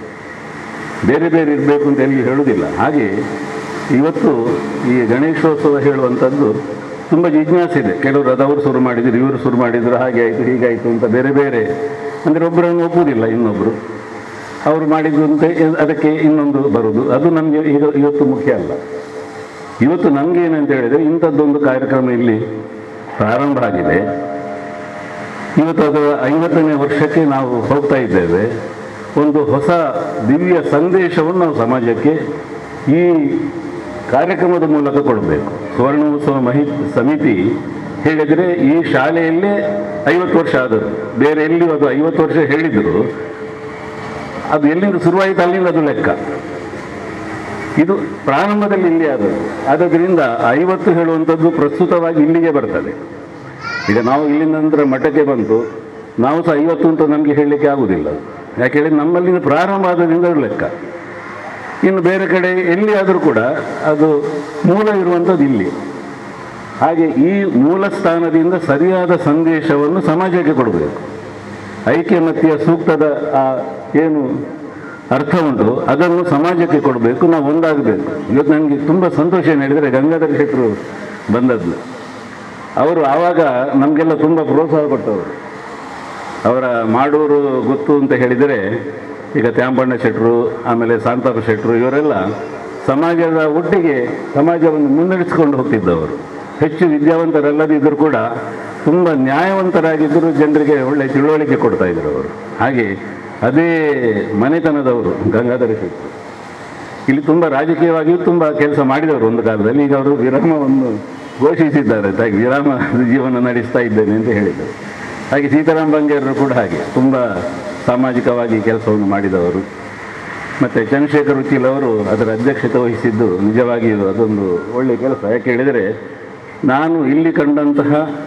ಬೇರೆ ಬೇರೆ ಇರಬೇಕು ಅಂತ ಎಲ್ಲಿ ಹೇಳುವುದಿಲ್ಲ ಹಾಗೆ ಇವತ್ತು ಈ ಗಣೇಶೋತ್ಸವ ಹೇಳುವಂಥದ್ದು ತುಂಬ ಜಿಜ್ಞಾಸೆ ಇದೆ ಕೆಲವರು ಅದವರು ಶುರು ಮಾಡಿದ್ರು ಇವರು ಶುರು ಮಾಡಿದ್ರು ಹಾಗೆ ಆಯಿತು ಹೀಗಾಯಿತು ಅಂತ ಬೇರೆ ಬೇರೆ ಅಂದರೆ ಒಬ್ಬರನ್ನು ಒಪ್ಪುವುದಿಲ್ಲ ಇನ್ನೊಬ್ಬರು ಅವರು ಮಾಡಿದ್ದು ಅಂತ ಅದಕ್ಕೆ ಇನ್ನೊಂದು ಬರುವುದು ಅದು ನಮಗೆ ಈಗ ಇವತ್ತು ಮುಖ್ಯ ಅಲ್ಲ ಇವತ್ತು ನಮಗೆ ಏನಂತ ಹೇಳಿದರೆ ಇಂಥದ್ದೊಂದು ಕಾರ್ಯಕ್ರಮ ಇಲ್ಲಿ ಪ್ರಾರಂಭ ಆಗಿದೆ ಇವತ್ತು ಅದರ ಐವತ್ತನೇ ವರ್ಷಕ್ಕೆ ನಾವು ಹೋಗ್ತಾ ಇದ್ದೇವೆ ಒಂದು ಹೊಸ ದಿವ್ಯ ಸಂದೇಶವನ್ನು ನಾವು ಸಮಾಜಕ್ಕೆ ಈ ಕಾರ್ಯಕ್ರಮದ ಮೂಲಕ ಕೊಡಬೇಕು ಸುವರ್ಣೋತ್ಸವ ಮಹಿ ಸಮಿತಿ ಹೇಳಿದರೆ ಈ ಶಾಲೆಯಲ್ಲೇ ಐವತ್ತು ವರ್ಷ ಆದರು ಬೇರೆ ಎಲ್ಲಿಯೂ ಅದು ಐವತ್ತು ವರ್ಷ ಹೇಳಿದರು ಅದು ಎಲ್ಲಿಂದ ಶುರುವಾಯಿತು ಅಲ್ಲಿಂದ ಅದು ಲೆಕ್ಕ ಇದು ಪ್ರಾರಂಭದಲ್ಲಿ ಇಲ್ಲಿ ಆದದ್ದು ಆದ್ದರಿಂದ ಐವತ್ತು ಹೇಳುವಂಥದ್ದು ಪ್ರಸ್ತುತವಾಗಿ ಇಲ್ಲಿಗೆ ಬರ್ತದೆ ಈಗ ನಾವು ಇಲ್ಲಿಂದ ನಂತರ ಮಠಕ್ಕೆ ಬಂತು ನಾವು ಸಹ ಐವತ್ತು ಅಂತ ನಮಗೆ ಹೇಳಲಿಕ್ಕೆ ಆಗುವುದಿಲ್ಲ ಯಾಕೆ ಹೇಳಿ ನಮ್ಮಲ್ಲಿಂದ ಪ್ರಾರಂಭ ಆದದಿಂದ ಅದು ಲೆಕ್ಕ ಇನ್ನು ಬೇರೆ ಕಡೆ ಎಲ್ಲಿ ಆದರೂ ಕೂಡ ಅದು ಮೂಲ ಇರುವಂಥದ್ದು ಇಲ್ಲಿ ಹಾಗೆ ಈ ಮೂಲ ಸ್ಥಾನದಿಂದ ಸರಿಯಾದ ಸಂದೇಶವನ್ನು ಸಮಾಜಕ್ಕೆ ಕೊಡಬೇಕು ಐಕ್ಯಮತ್ಯ ಸೂಕ್ತದ ಆ ಏನು ಅರ್ಥ ಉಂಟು ಅದನ್ನು ಸಮಾಜಕ್ಕೆ ಕೊಡಬೇಕು ನಾವು ಒಂದಾಗಬೇಕು ಇವತ್ತು ನನಗೆ ತುಂಬ ಸಂತೋಷ ಏನು ಹೇಳಿದರೆ ಗಂಗಾಧರ ಶೆಟ್ಟರು ಬಂದದ್ದು ಅವರು ಆವಾಗ ನಮಗೆಲ್ಲ ತುಂಬ ಪ್ರೋತ್ಸಾಹ ಕೊಟ್ಟವರು ಅವರ ಮಾಡೂರು ಗೊತ್ತು ಅಂತ ಹೇಳಿದರೆ ಈಗ ತ್ಯಾಂಬಣ್ಣ ಶೆಟ್ಟರು ಆಮೇಲೆ ಶಾಂತಾಪ ಶೆಟ್ಟರು ಇವರೆಲ್ಲ ಸಮಾಜದ ಒಟ್ಟಿಗೆ ಸಮಾಜವನ್ನು ಮುನ್ನಡೆಸಿಕೊಂಡು ಹೋಗ್ತಿದ್ದವರು ಹೆಚ್ಚು ವಿದ್ಯಾವಂತರಲ್ಲದಿದ್ದರೂ ಕೂಡ ತುಂಬ ನ್ಯಾಯವಂತರಾಗಿದ್ದರೂ ಜನರಿಗೆ ಒಳ್ಳೆಯ ತಿಳುವಳಿಕೆ ಕೊಡ್ತಾ ಇದ್ರು ಅವರು ಹಾಗೆ ಅದೇ ಮನೆತನದವರು ಗಂಗಾಧರ ಶೆಟ್ಟರು ಇಲ್ಲಿ ತುಂಬ ರಾಜಕೀಯವಾಗಿಯೂ ತುಂಬ ಕೆಲಸ ಮಾಡಿದವರು ಒಂದು ಕಾಲದಲ್ಲಿ ಈಗ ಅವರು ವಿರಾಮವನ್ನು ಘೋಷಿಸಿದ್ದಾರೆ ತಾಗಿ ವಿರಾಮ ಜೀವನ ನಡೆಸ್ತಾ ಇದ್ದೇನೆ ಅಂತ ಹೇಳಿದರು ಹಾಗೆ ಸೀತಾರಾಮ್ ಬಂಗೇರರು ಕೂಡ ಹಾಗೆ ತುಂಬ ಸಾಮಾಜಿಕವಾಗಿ ಕೆಲಸವನ್ನು ಮಾಡಿದವರು ಮತ್ತು ಚಂದ್ರಶೇಖರ್ ಉಚ್ಚಿಲ್ ಅವರು ಅದರ ಅಧ್ಯಕ್ಷತೆ ವಹಿಸಿದ್ದು ನಿಜವಾಗಿಯೂ ಅದೊಂದು ಒಳ್ಳೆಯ ಕೆಲಸ ಯಾಕೆ ಹೇಳಿದರೆ ನಾನು ಇಲ್ಲಿ ಕಂಡಂತಹ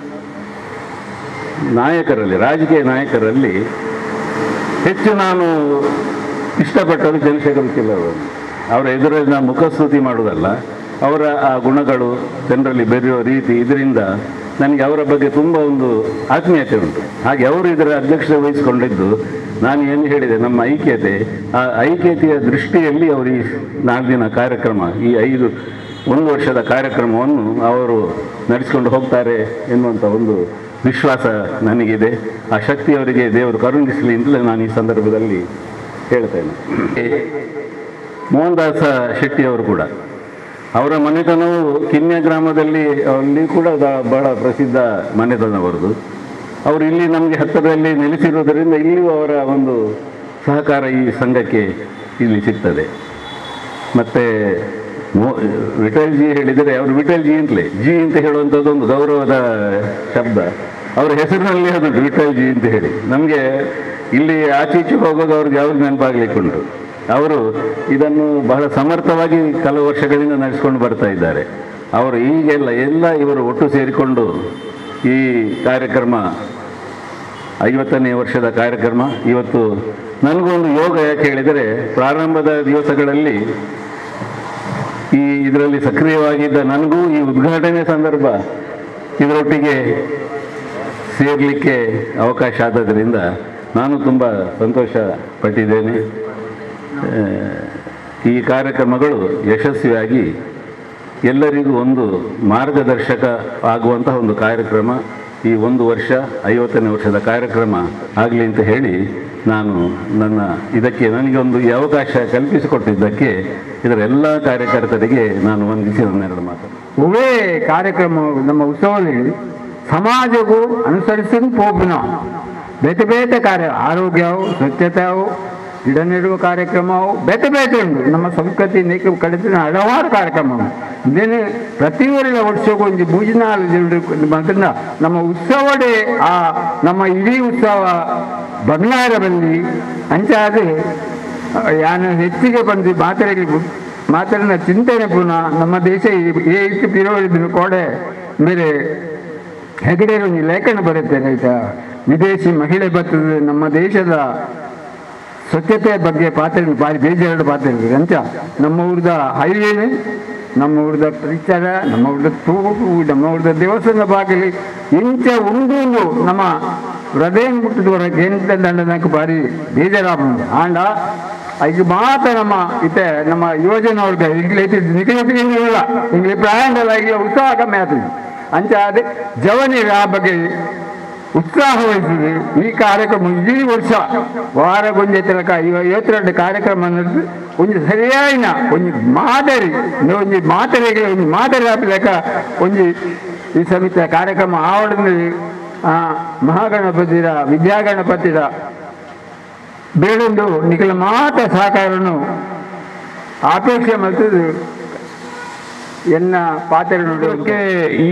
ನಾಯಕರಲ್ಲಿ ರಾಜಕೀಯ ನಾಯಕರಲ್ಲಿ ಹೆಚ್ಚು ನಾನು ಇಷ್ಟಪಟ್ಟದ್ದು ಚಂದ್ರಶೇಖರ್ ಉಚ್ಚಿಲ್ ಅವರು ಅವರ ಎದುರಲ್ಲಿ ನಾನು ಮುಖಸ್ತುತಿ ಮಾಡುವುದಲ್ಲ ಅವರ ಆ ಗುಣಗಳು ಜನರಲ್ಲಿ ಬೆರೆಯುವ ರೀತಿ ಇದರಿಂದ ನನಗೆ ಅವರ ಬಗ್ಗೆ ತುಂಬ ಒಂದು ಆತ್ಮೀಯತೆ ಉಂಟು ಹಾಗೆ ಅವರು ಇದರ ಅಧ್ಯಕ್ಷತೆ ವಹಿಸಿಕೊಂಡಿದ್ದು ನಾನು ಏನು ಹೇಳಿದೆ ನಮ್ಮ ಐಕ್ಯತೆ ಆ ಐಕ್ಯತೆಯ ದೃಷ್ಟಿಯಲ್ಲಿ ಅವರು ಈ ನಾಲ್ದಿನ ಕಾರ್ಯಕ್ರಮ ಈ ಐದು ಒಂದು ವರ್ಷದ ಕಾರ್ಯಕ್ರಮವನ್ನು ಅವರು ನಡೆಸಿಕೊಂಡು ಹೋಗ್ತಾರೆ ಎನ್ನುವಂಥ ಒಂದು ವಿಶ್ವಾಸ ನನಗಿದೆ ಆ ಶಕ್ತಿ ಅವರಿಗೆ ದೇವರು ಕರುಣಿಸಲಿ ಅಂತಲೇ ನಾನು ಈ ಸಂದರ್ಭದಲ್ಲಿ ಹೇಳ್ತೇನೆ ಮೋಹನ್ ದಾಸ ಶೆಟ್ಟಿಯವರು ಕೂಡ ಅವರ ಮನೆತನವು ಕಿನ್ಯ ಗ್ರಾಮದಲ್ಲಿ ಅಲ್ಲಿ ಕೂಡ ದ- ಬಹಳ ಪ್ರಸಿದ್ಧ ಮನೆತನವರದು ಅವರು ಇಲ್ಲಿ ನಮಗೆ ಹತ್ತಿರದಲ್ಲಿ ನೆಲೆಸಿರುವುದರಿಂದ ಇಲ್ಲಿಯೂ ಅವರ ಒಂದು ಸಹಕಾರ ಈ ಸಂಘಕ್ಕೆ ಇಲ್ಲಿ ಸಿಗ್ತದೆ ಮತ್ತು ಮೋ- ವಿಠಲ್ ಜಿ ಹೇಳಿದರೆ ಅವರು ವಿಠಲ್ ಜಿ ಅಂತಲೇ ಜಿ ಅಂತ ಹೇಳುವಂಥದ್ದು ಒಂದು ಗೌರವದ ಶಬ್ದ ಅವರ ಹೆಸರಿನಲ್ಲಿ ಅದು ವಿಠಲ್ ಜಿ ಅಂತ ಹೇಳಿ ನಮಗೆ ಇಲ್ಲಿ ಆಚೆ ಈಚೆ ಹೋಗೋದು ಅವ್ರಿಗೆ ಯಾವ್ದು ನೆನಪಾಗ್ಲಿಕ್ಕುಂಟು ಅವರು ಇದನ್ನು ಬಹಳ ಸಮರ್ಥವಾಗಿ ಕೆಲವು ವರ್ಷಗಳಿಂದ ನಡೆಸ್ಕೊಂಡು ಬರ್ತಾ ಇದ್ದಾರೆ ಅವರು ಈಗೆಲ್ಲ ಎಲ್ಲ ಇವರು ಒಟ್ಟು ಸೇರಿಕೊಂಡು ಈ ಕಾರ್ಯಕ್ರಮ ಐವತ್ತನೇ ವರ್ಷದ ಕಾರ್ಯಕ್ರಮ ಇವತ್ತು ನನಗೊಂದು ಯೋಗ ಯಾಕೆ ಹೇಳಿದರೆ ಪ್ರಾರಂಭದ ದಿವಸಗಳಲ್ಲಿ ಈ ಇದರಲ್ಲಿ ಸಕ್ರಿಯವಾಗಿದ್ದ ನನಗೂ ಈ ಉದ್ಘಾಟನೆ ಸಂದರ್ಭ ಇದರೊಟ್ಟಿಗೆ ಸೇರಲಿಕ್ಕೆ ಅವಕಾಶ ಆದದ್ರಿಂದ ನಾನು ತುಂಬ ಸಂತೋಷ ಪಟ್ಟಿದ್ದೇನೆ ಆ, ಈ ಕಾರ್ಯಕ್ರಮಗಳು ಯಶಸ್ವಿಯಾಗಿ ಎಲ್ಲರಿಗೂ ಒಂದು ಮಾರ್ಗದರ್ಶಕ ಆಗುವಂತಹ ಒಂದು ಕಾರ್ಯಕ್ರಮ ಈ ಒಂದು ವರ್ಷ ಐವತ್ತನೇ ವರ್ಷದ ಕಾರ್ಯಕ್ರಮ ಆಗಲಿ ಅಂತ ಹೇಳಿ ನಾನು ನನ್ನ ಇದಕ್ಕೆ ನನಗೆ ಒಂದು ಈ ಅವಕಾಶ ಕಲ್ಪಿಸಿಕೊಟ್ಟಿದ್ದಕ್ಕೆ ಇದರ ಎಲ್ಲ ಕಾರ್ಯಕರ್ತರಿಗೆ ನಾನು ವಂದಿಸಿ ನನ್ನೆರಡು ಮಾತು ಒವೇ ಕಾರ್ಯಕ್ರಮ ನಮ್ಮ ಉತ್ಸವದಲ್ಲಿ ಸಮಾಜಕ್ಕೂ ಅನುಸರಿಸಿದ ಪೋಪಿನ ಬೇತೆ ಬೇತೆ ಕಾರ್ಯ ಆರೋಗ್ಯವು ಸ್ವಚ್ಛತೆಯು ಗಿಡ ನೆಡುವ ಕಾರ್ಯಕ್ರಮವು ಬೇತೆ ಬೇತೆ ಉಂಟು ನಮ್ಮ ಸಂಸ್ಕೃತಿ ನೇಕ ಕಲಿತಿನ ಹಲವಾರು ಕಾರ್ಯಕ್ರಮ ಇದೇನೆ ಪ್ರತಿ ಊರಿನ ವರ್ಷಕ್ಕೂ ಒಂದು ಭೂಜನಾಲ ಬಂದ ನಮ್ಮ ಉತ್ಸವಡೆ ಆ ನಮ್ಮ ಇಡೀ ಉತ್ಸವ ಬಂಗಾರ ಬಂದು ಅಂಚಾದೆ ಯಾನು ಹೆಚ್ಚಿಗೆ ಬಂದು ಮಾತಾಡಲಿ ಮಾತಾಡಿನ ಚಿಂತನೆ ಪುನಃ ನಮ್ಮ ದೇಶ ಏಕೆ ಪಿರೋಡಿದ್ರು ಕೋಡೆ ಬೇರೆ ಹೆಗಡೆ ಒಂದು ಲೇಖನ ಬರುತ್ತೆ ಆಯ್ತಾ ವಿದೇಶಿ ಮಹಿಳೆ ಬರ್ತದೆ ನಮ್ಮ ದೇಶದ ಸ್ವಚ್ಛತೆಯ ಬಗ್ಗೆ ಪಾತ್ರ ಭಾರಿ ಬೇಜಾರು ಪಾತ್ರ ಇರ್ತದೆ ಅಂಚ ನಮ್ಮ ಊರದ ಹೈವೇನೆ ನಮ್ಮ ಊರದ ಪರಿಸರ ನಮ್ಮ ಊರದ ತೂಗು ನಮ್ಮ ಊರದ ದೇವಸ್ಥಾನ ಬಾಗಿಲಿ ಇಂಚ ಒಂದು ನಮ್ಮ ಹೃದಯ ಮುಟ್ಟಿದವರೆಗೆ ಎಂತ ದಂಡನಕ್ಕೆ ಭಾರಿ ಬೇಜಾರಾಗ್ಬೋದು ಆಂಡ ಈಗ ಮಾತ್ರ ನಮ್ಮ ಇತ್ತೆ ನಮ್ಮ ಯೋಜನೆ ಅವ್ರಿಗೆ ಇಂಗ್ಲೀಷ್ ನಿಖಿಲಿಲ್ಲ ಇಂಗ್ಲೀಷ್ ಪ್ರಯಾಣ ಈಗ ಉತ್ಸಾಹ ಕಮ್ಮಿ ಆಗ್ತದೆ ಅಂಚ ಅದೇ ಜವನಿ ಆ ಬಗ್ಗೆ ಉತ್ಸಾಹ ವಹಿಸಿದೆ ಈ ಕಾರ್ಯಕ್ರಮ ಇಡೀ ವರ್ಷ ವಾರಗೊಂಜೆ ತನಕ ಐವತ್ತೆರಡು ಕಾರ್ಯಕ್ರಮ ನಡೆದು ಒಂದು ಸರಿಯಾಯಿನ ಒಂದು ಮಾದರಿ ಒಂದು ಮಾದರಿಗೆ ಒಂದು ಮಾದರಿ ಹಾಕಲೇಕ ಒಂದು ಈ ಸಮಿತಿಯ ಕಾರ್ಯಕ್ರಮ ಆವಡದಲ್ಲಿ ಮಹಾಗಣಪತಿರ ವಿದ್ಯಾಗಣಪತಿರ ಬೇಡೊಂದು ನಿಖಿಲ ಮಾತ್ರ ಸಹಕಾರವನ್ನು ಅಪೇಕ್ಷೆ ಮತ್ತು ಎನ್ನ ಪಾತ್ರ ನೋಡೋದಕ್ಕೆ ಈ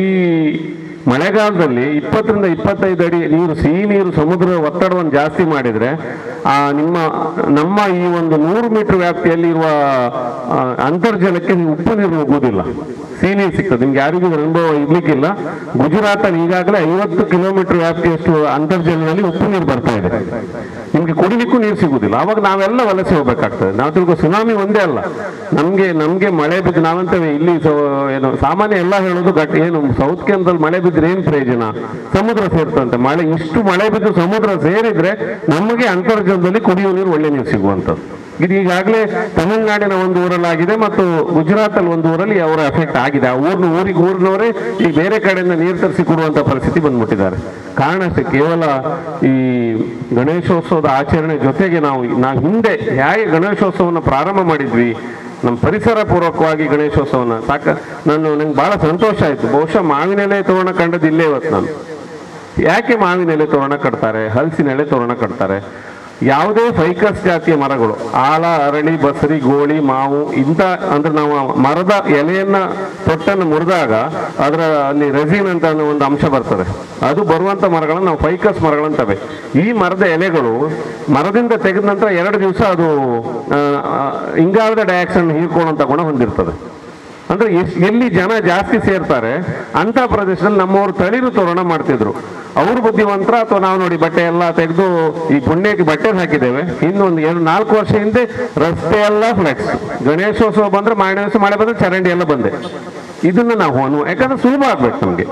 ಮಳೆಗಾಲದಲ್ಲಿ ಇಪ್ಪತ್ತರಿಂದ ಇಪ್ಪತ್ತೈದು ಅಡಿ ನೀರು ಸಿಹಿ ನೀರು ಸಮುದ್ರ ಒತ್ತಡವನ್ನು ಜಾಸ್ತಿ ಮಾಡಿದ್ರೆ ಆ ನಿಮ್ಮ ನಮ್ಮ ಈ ಒಂದು ನೂರು ಮೀಟರ್ ವ್ಯಾಪ್ತಿಯಲ್ಲಿ ಇರುವ ಆ, ಅಂತರ್ಜಲಕ್ಕೆ ಉಪ್ಪು ನೀರು ನುಗ್ಗುವುದಿಲ್ಲ ಸಿಹಿ ನೀರು ಸಿಗ್ತದೆ ನಿಮ್ಗೆ ಯಾರಿಗೂ ಇದ್ರ ಅನುಭವ ಇರ್ಲಿಕ್ಕಿಲ್ಲ ಗುಜರಾತಲ್ಲಿ ಈಗಾಗಲೇ ಐವತ್ತು ಕಿಲೋಮೀಟರ್ ವ್ಯಾಪ್ತಿಯಷ್ಟು ಅಂತರ್ಜಲದಲ್ಲಿ ಉಪ್ಪು ನೀರು ಬರ್ತಾ ಇದೆ ನಿಮ್ಗೆ ಕುಡಿಲಿಕ್ಕೂ ನೀರು ಸಿಗುದಿಲ್ಲ ಅವಾಗ ನಾವೆಲ್ಲ ವಲಸೆ ಹೋಗ್ಬೇಕಾಗ್ತದೆ ನಾವು ತಿಳ್ಕೊ ಸುನಾಮಿ ಒಂದೇ ಅಲ್ಲ ನಮ್ಗೆ ನಮ್ಗೆ ಮಳೆ ಬಿದ್ದು ನಾವಂತೇವೆ ಇಲ್ಲಿ ಸೊ- ಏನು ಸಾಮಾನ್ಯ ಎಲ್ಲ ಹೇಳೋದು ಗಟ್ ಏನು ಸೌತ್ ಕೇಂದ್ರದಲ್ಲಿ ಮಳೆ ಬಿದ್ದರೆ ಏನ್ ಪ್ರಯೋಜನ ಸಮುದ್ರ ಸೇರ್ತಂತೆ ಮಳೆ ಇಷ್ಟು ಮಳೆ ಬಿದ್ದು ಸಮುದ್ರ ಸೇರಿದ್ರೆ ನಮಗೆ ಅಂತರ್ಜಲದಲ್ಲಿ ಕುಡಿಯುವ ನೀರು ಒಳ್ಳೆ ನೀರು ಸಿಗುವಂಥದ್ದು ಇದು ಈಗಾಗಲೇ ತಮಿಳುನಾಡಿನ ಒಂದು ಊರಲ್ಲಾಗಿದೆ ಮತ್ತು ಗುಜರಾತಲ್ಲಿ ಒಂದು ಊರಲ್ಲಿ ಅವರ ಎಫೆಕ್ಟ್ ಆಗಿದೆ ಆ ಊರಿನ ಊರಿಗೆ ಊರಿನವರೇ ಈ ಬೇರೆ ಕಡೆಯಿಂದ ನೀರು ತರಿಸಿ ಕೊಡುವಂತ ಪರಿಸ್ಥಿತಿ ಬಂದ್ಬಿಟ್ಟಿದ್ದಾರೆ ಕಾರಣ ಅಷ್ಟೇ ಕೇವಲ ಈ ಗಣೇಶೋತ್ಸವದ ಆಚರಣೆ ಜೊತೆಗೆ ನಾವು ನಾವು ಹಿಂದೆ ಹೇಗೆ ಗಣೇಶೋತ್ಸವವನ್ನು ಪ್ರಾರಂಭ ಮಾಡಿದ್ವಿ ನಮ್ಮ ಪರಿಸರ ಪೂರ್ವಕವಾಗಿ ಗಣೇಶೋತ್ಸವನ ಸಾಕ ನಾನು ನಂಗೆ ಬಹಳ ಸಂತೋಷ ಆಯ್ತು ಬಹುಶಃ ಮಾವಿನ ಎಲೆ ತೋರಣ ಕಂಡದ್ದು ಇಲ್ಲೇ ಇವತ್ತು ನಾನು ಯಾಕೆ ಮಾವಿನ ಎಲೆ ತೋರಣ ಕಟ್ತಾರೆ ಹಲಸಿನ ಎಲೆ ತೋರಣ ಕಟ್ತಾರೆ ಯಾವುದೇ ಫೈಕಸ್ ಜಾತಿಯ ಮರಗಳು ಆಲ ಅರಳಿ ಬಸರಿ ಗೋಳಿ ಮಾವು ಇಂಥ ಅಂದ್ರೆ ನಾವು ಆ ಮರದ ಎಲೆಯನ್ನ ತೊಟ್ಟನ್ನು ಮುರಿದಾಗ ಅದರ ಅಲ್ಲಿ ರೆಸಿನ್ ಅಂತ ಅನ್ನೋ ಒಂದು ಅಂಶ ಬರ್ತದೆ ಅದು ಬರುವಂತ ಮರಗಳನ್ನ ನಾವು ಫೈಕಸ್ ಮರಗಳಂತವೆ ಈ ಮರದ ಎಲೆಗಳು ಮರದಿಂದ ತೆಗೆದ ನಂತರ ಎರಡು ದಿವಸ ಅದು ಆ, ಆ, ಇಂಗಾಲದ ಡೈಆಕ್ಸೈಡ್ ಹೀರ್ಕೊಳ್ಳುವಂತ ಗುಣ ಹೊಂದಿರ್ತದೆ ಅಂದ್ರೆ ಎಸ್- ಎಲ್ಲಿ ಜನ ಜಾಸ್ತಿ ಸೇರ್ತಾರೆ ಅಂತ ಪ್ರದೇಶದಲ್ಲಿ ನಮ್ಮವರು ತಳಿರು ತೋರಣ ಮಾಡ್ತಿದ್ರು ಅವ್ರ ಬುದ್ಧಿವಂತರ ಅಥವಾ ನಾವು ನೋಡಿ ಬಟ್ಟೆ ಎಲ್ಲ ತೆಗೆದು ಈ ಪುಣ್ಯಕ್ಕೆ ಬಟ್ಟೆ ಹಾಕಿದ್ದೇವೆ ಇನ್ನೊಂದು ಎರಡು ನಾಲ್ಕು ವರ್ಷ ಹಿಂದೆ ರಸ್ತೆ ಎಲ್ಲ ಫ್ಲೆಕ್ಸ್ ಗಣೇಶೋತ್ಸವ ಬಂದ್ರೆ ಮಾರನೇ ದಿವಸ ಮಳೆ ಬಂದ್ರೆ ಚರಂಡಿ ಎಲ್ಲ ಬಂದೆ ಇದನ್ನ ನಾವು ಅನು ಯಾಕಂದ್ರೆ ಸುಲಭ ಆಗ್ಬೇಕು ನಮಗೆ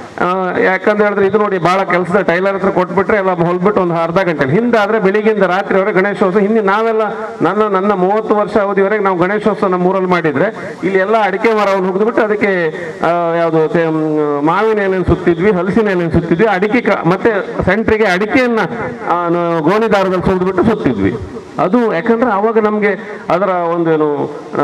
ಯಾಕಂತ ಹೇಳಿದ್ರೆ ಇದು ನೋಡಿ ಬಹಳ ಕೆಲಸದ ಟೈಲರ್ ಹತ್ರ ಕೊಟ್ಬಿಟ್ರೆ ಎಲ್ಲ ಹೊಲ್ಬಿಟ್ಟು ಒಂದು ಅರ್ಧ ಗಂಟೆ ಹಿಂದಾದ್ರೆ ಬೆಳಿಗ್ಗೆಯಿಂದ ರಾತ್ರಿವರೆಗೆ ಗಣೇಶೋತ್ಸವ ಹಿಂದೆ ನಾವೆಲ್ಲ ನನ್ನ ನನ್ನ ಮೂವತ್ತು ವರ್ಷ ಅವಧಿವರೆಗೆ ನಾವು ಗಣೇಶೋತ್ಸವ ನಮ್ಮ ಊರಲ್ಲಿ ಮಾಡಿದ್ರೆ ಇಲ್ಲಿ ಎಲ್ಲ ಅಡಿಕೆ ಮರವನ್ನು ಹುಗಿದ್ಬಿಟ್ಟು ಅದಕ್ಕೆ ಆ, ಯಾವುದು ತೆ- ಮ್, ಮಾವಿನ ಎಲೆಯನ್ನು ಸುತ್ತಿದ್ವಿ ಹಲಸಿನ ಎಲೆಯನ್ನು ಸುತ್ತಿದ್ವಿ ಅಡಿಕೆ ಕ- ಮತ್ತೆ ಸೆಂಟ್ರಿಗೆ ಅಡಿಕೆಯನ್ನ ಆ, ನ- ಗೋಣಿ ದಾರದಲ್ಲಿ ಸುರಿದ್ಬಿಟ್ಟು ಸುತ್ತಿದ್ವಿ ಅದು ಯಾಕಂದ್ರೆ ಅವಾಗ ನಮಗೆ ಅದರ ಒಂದೇನು ಆ,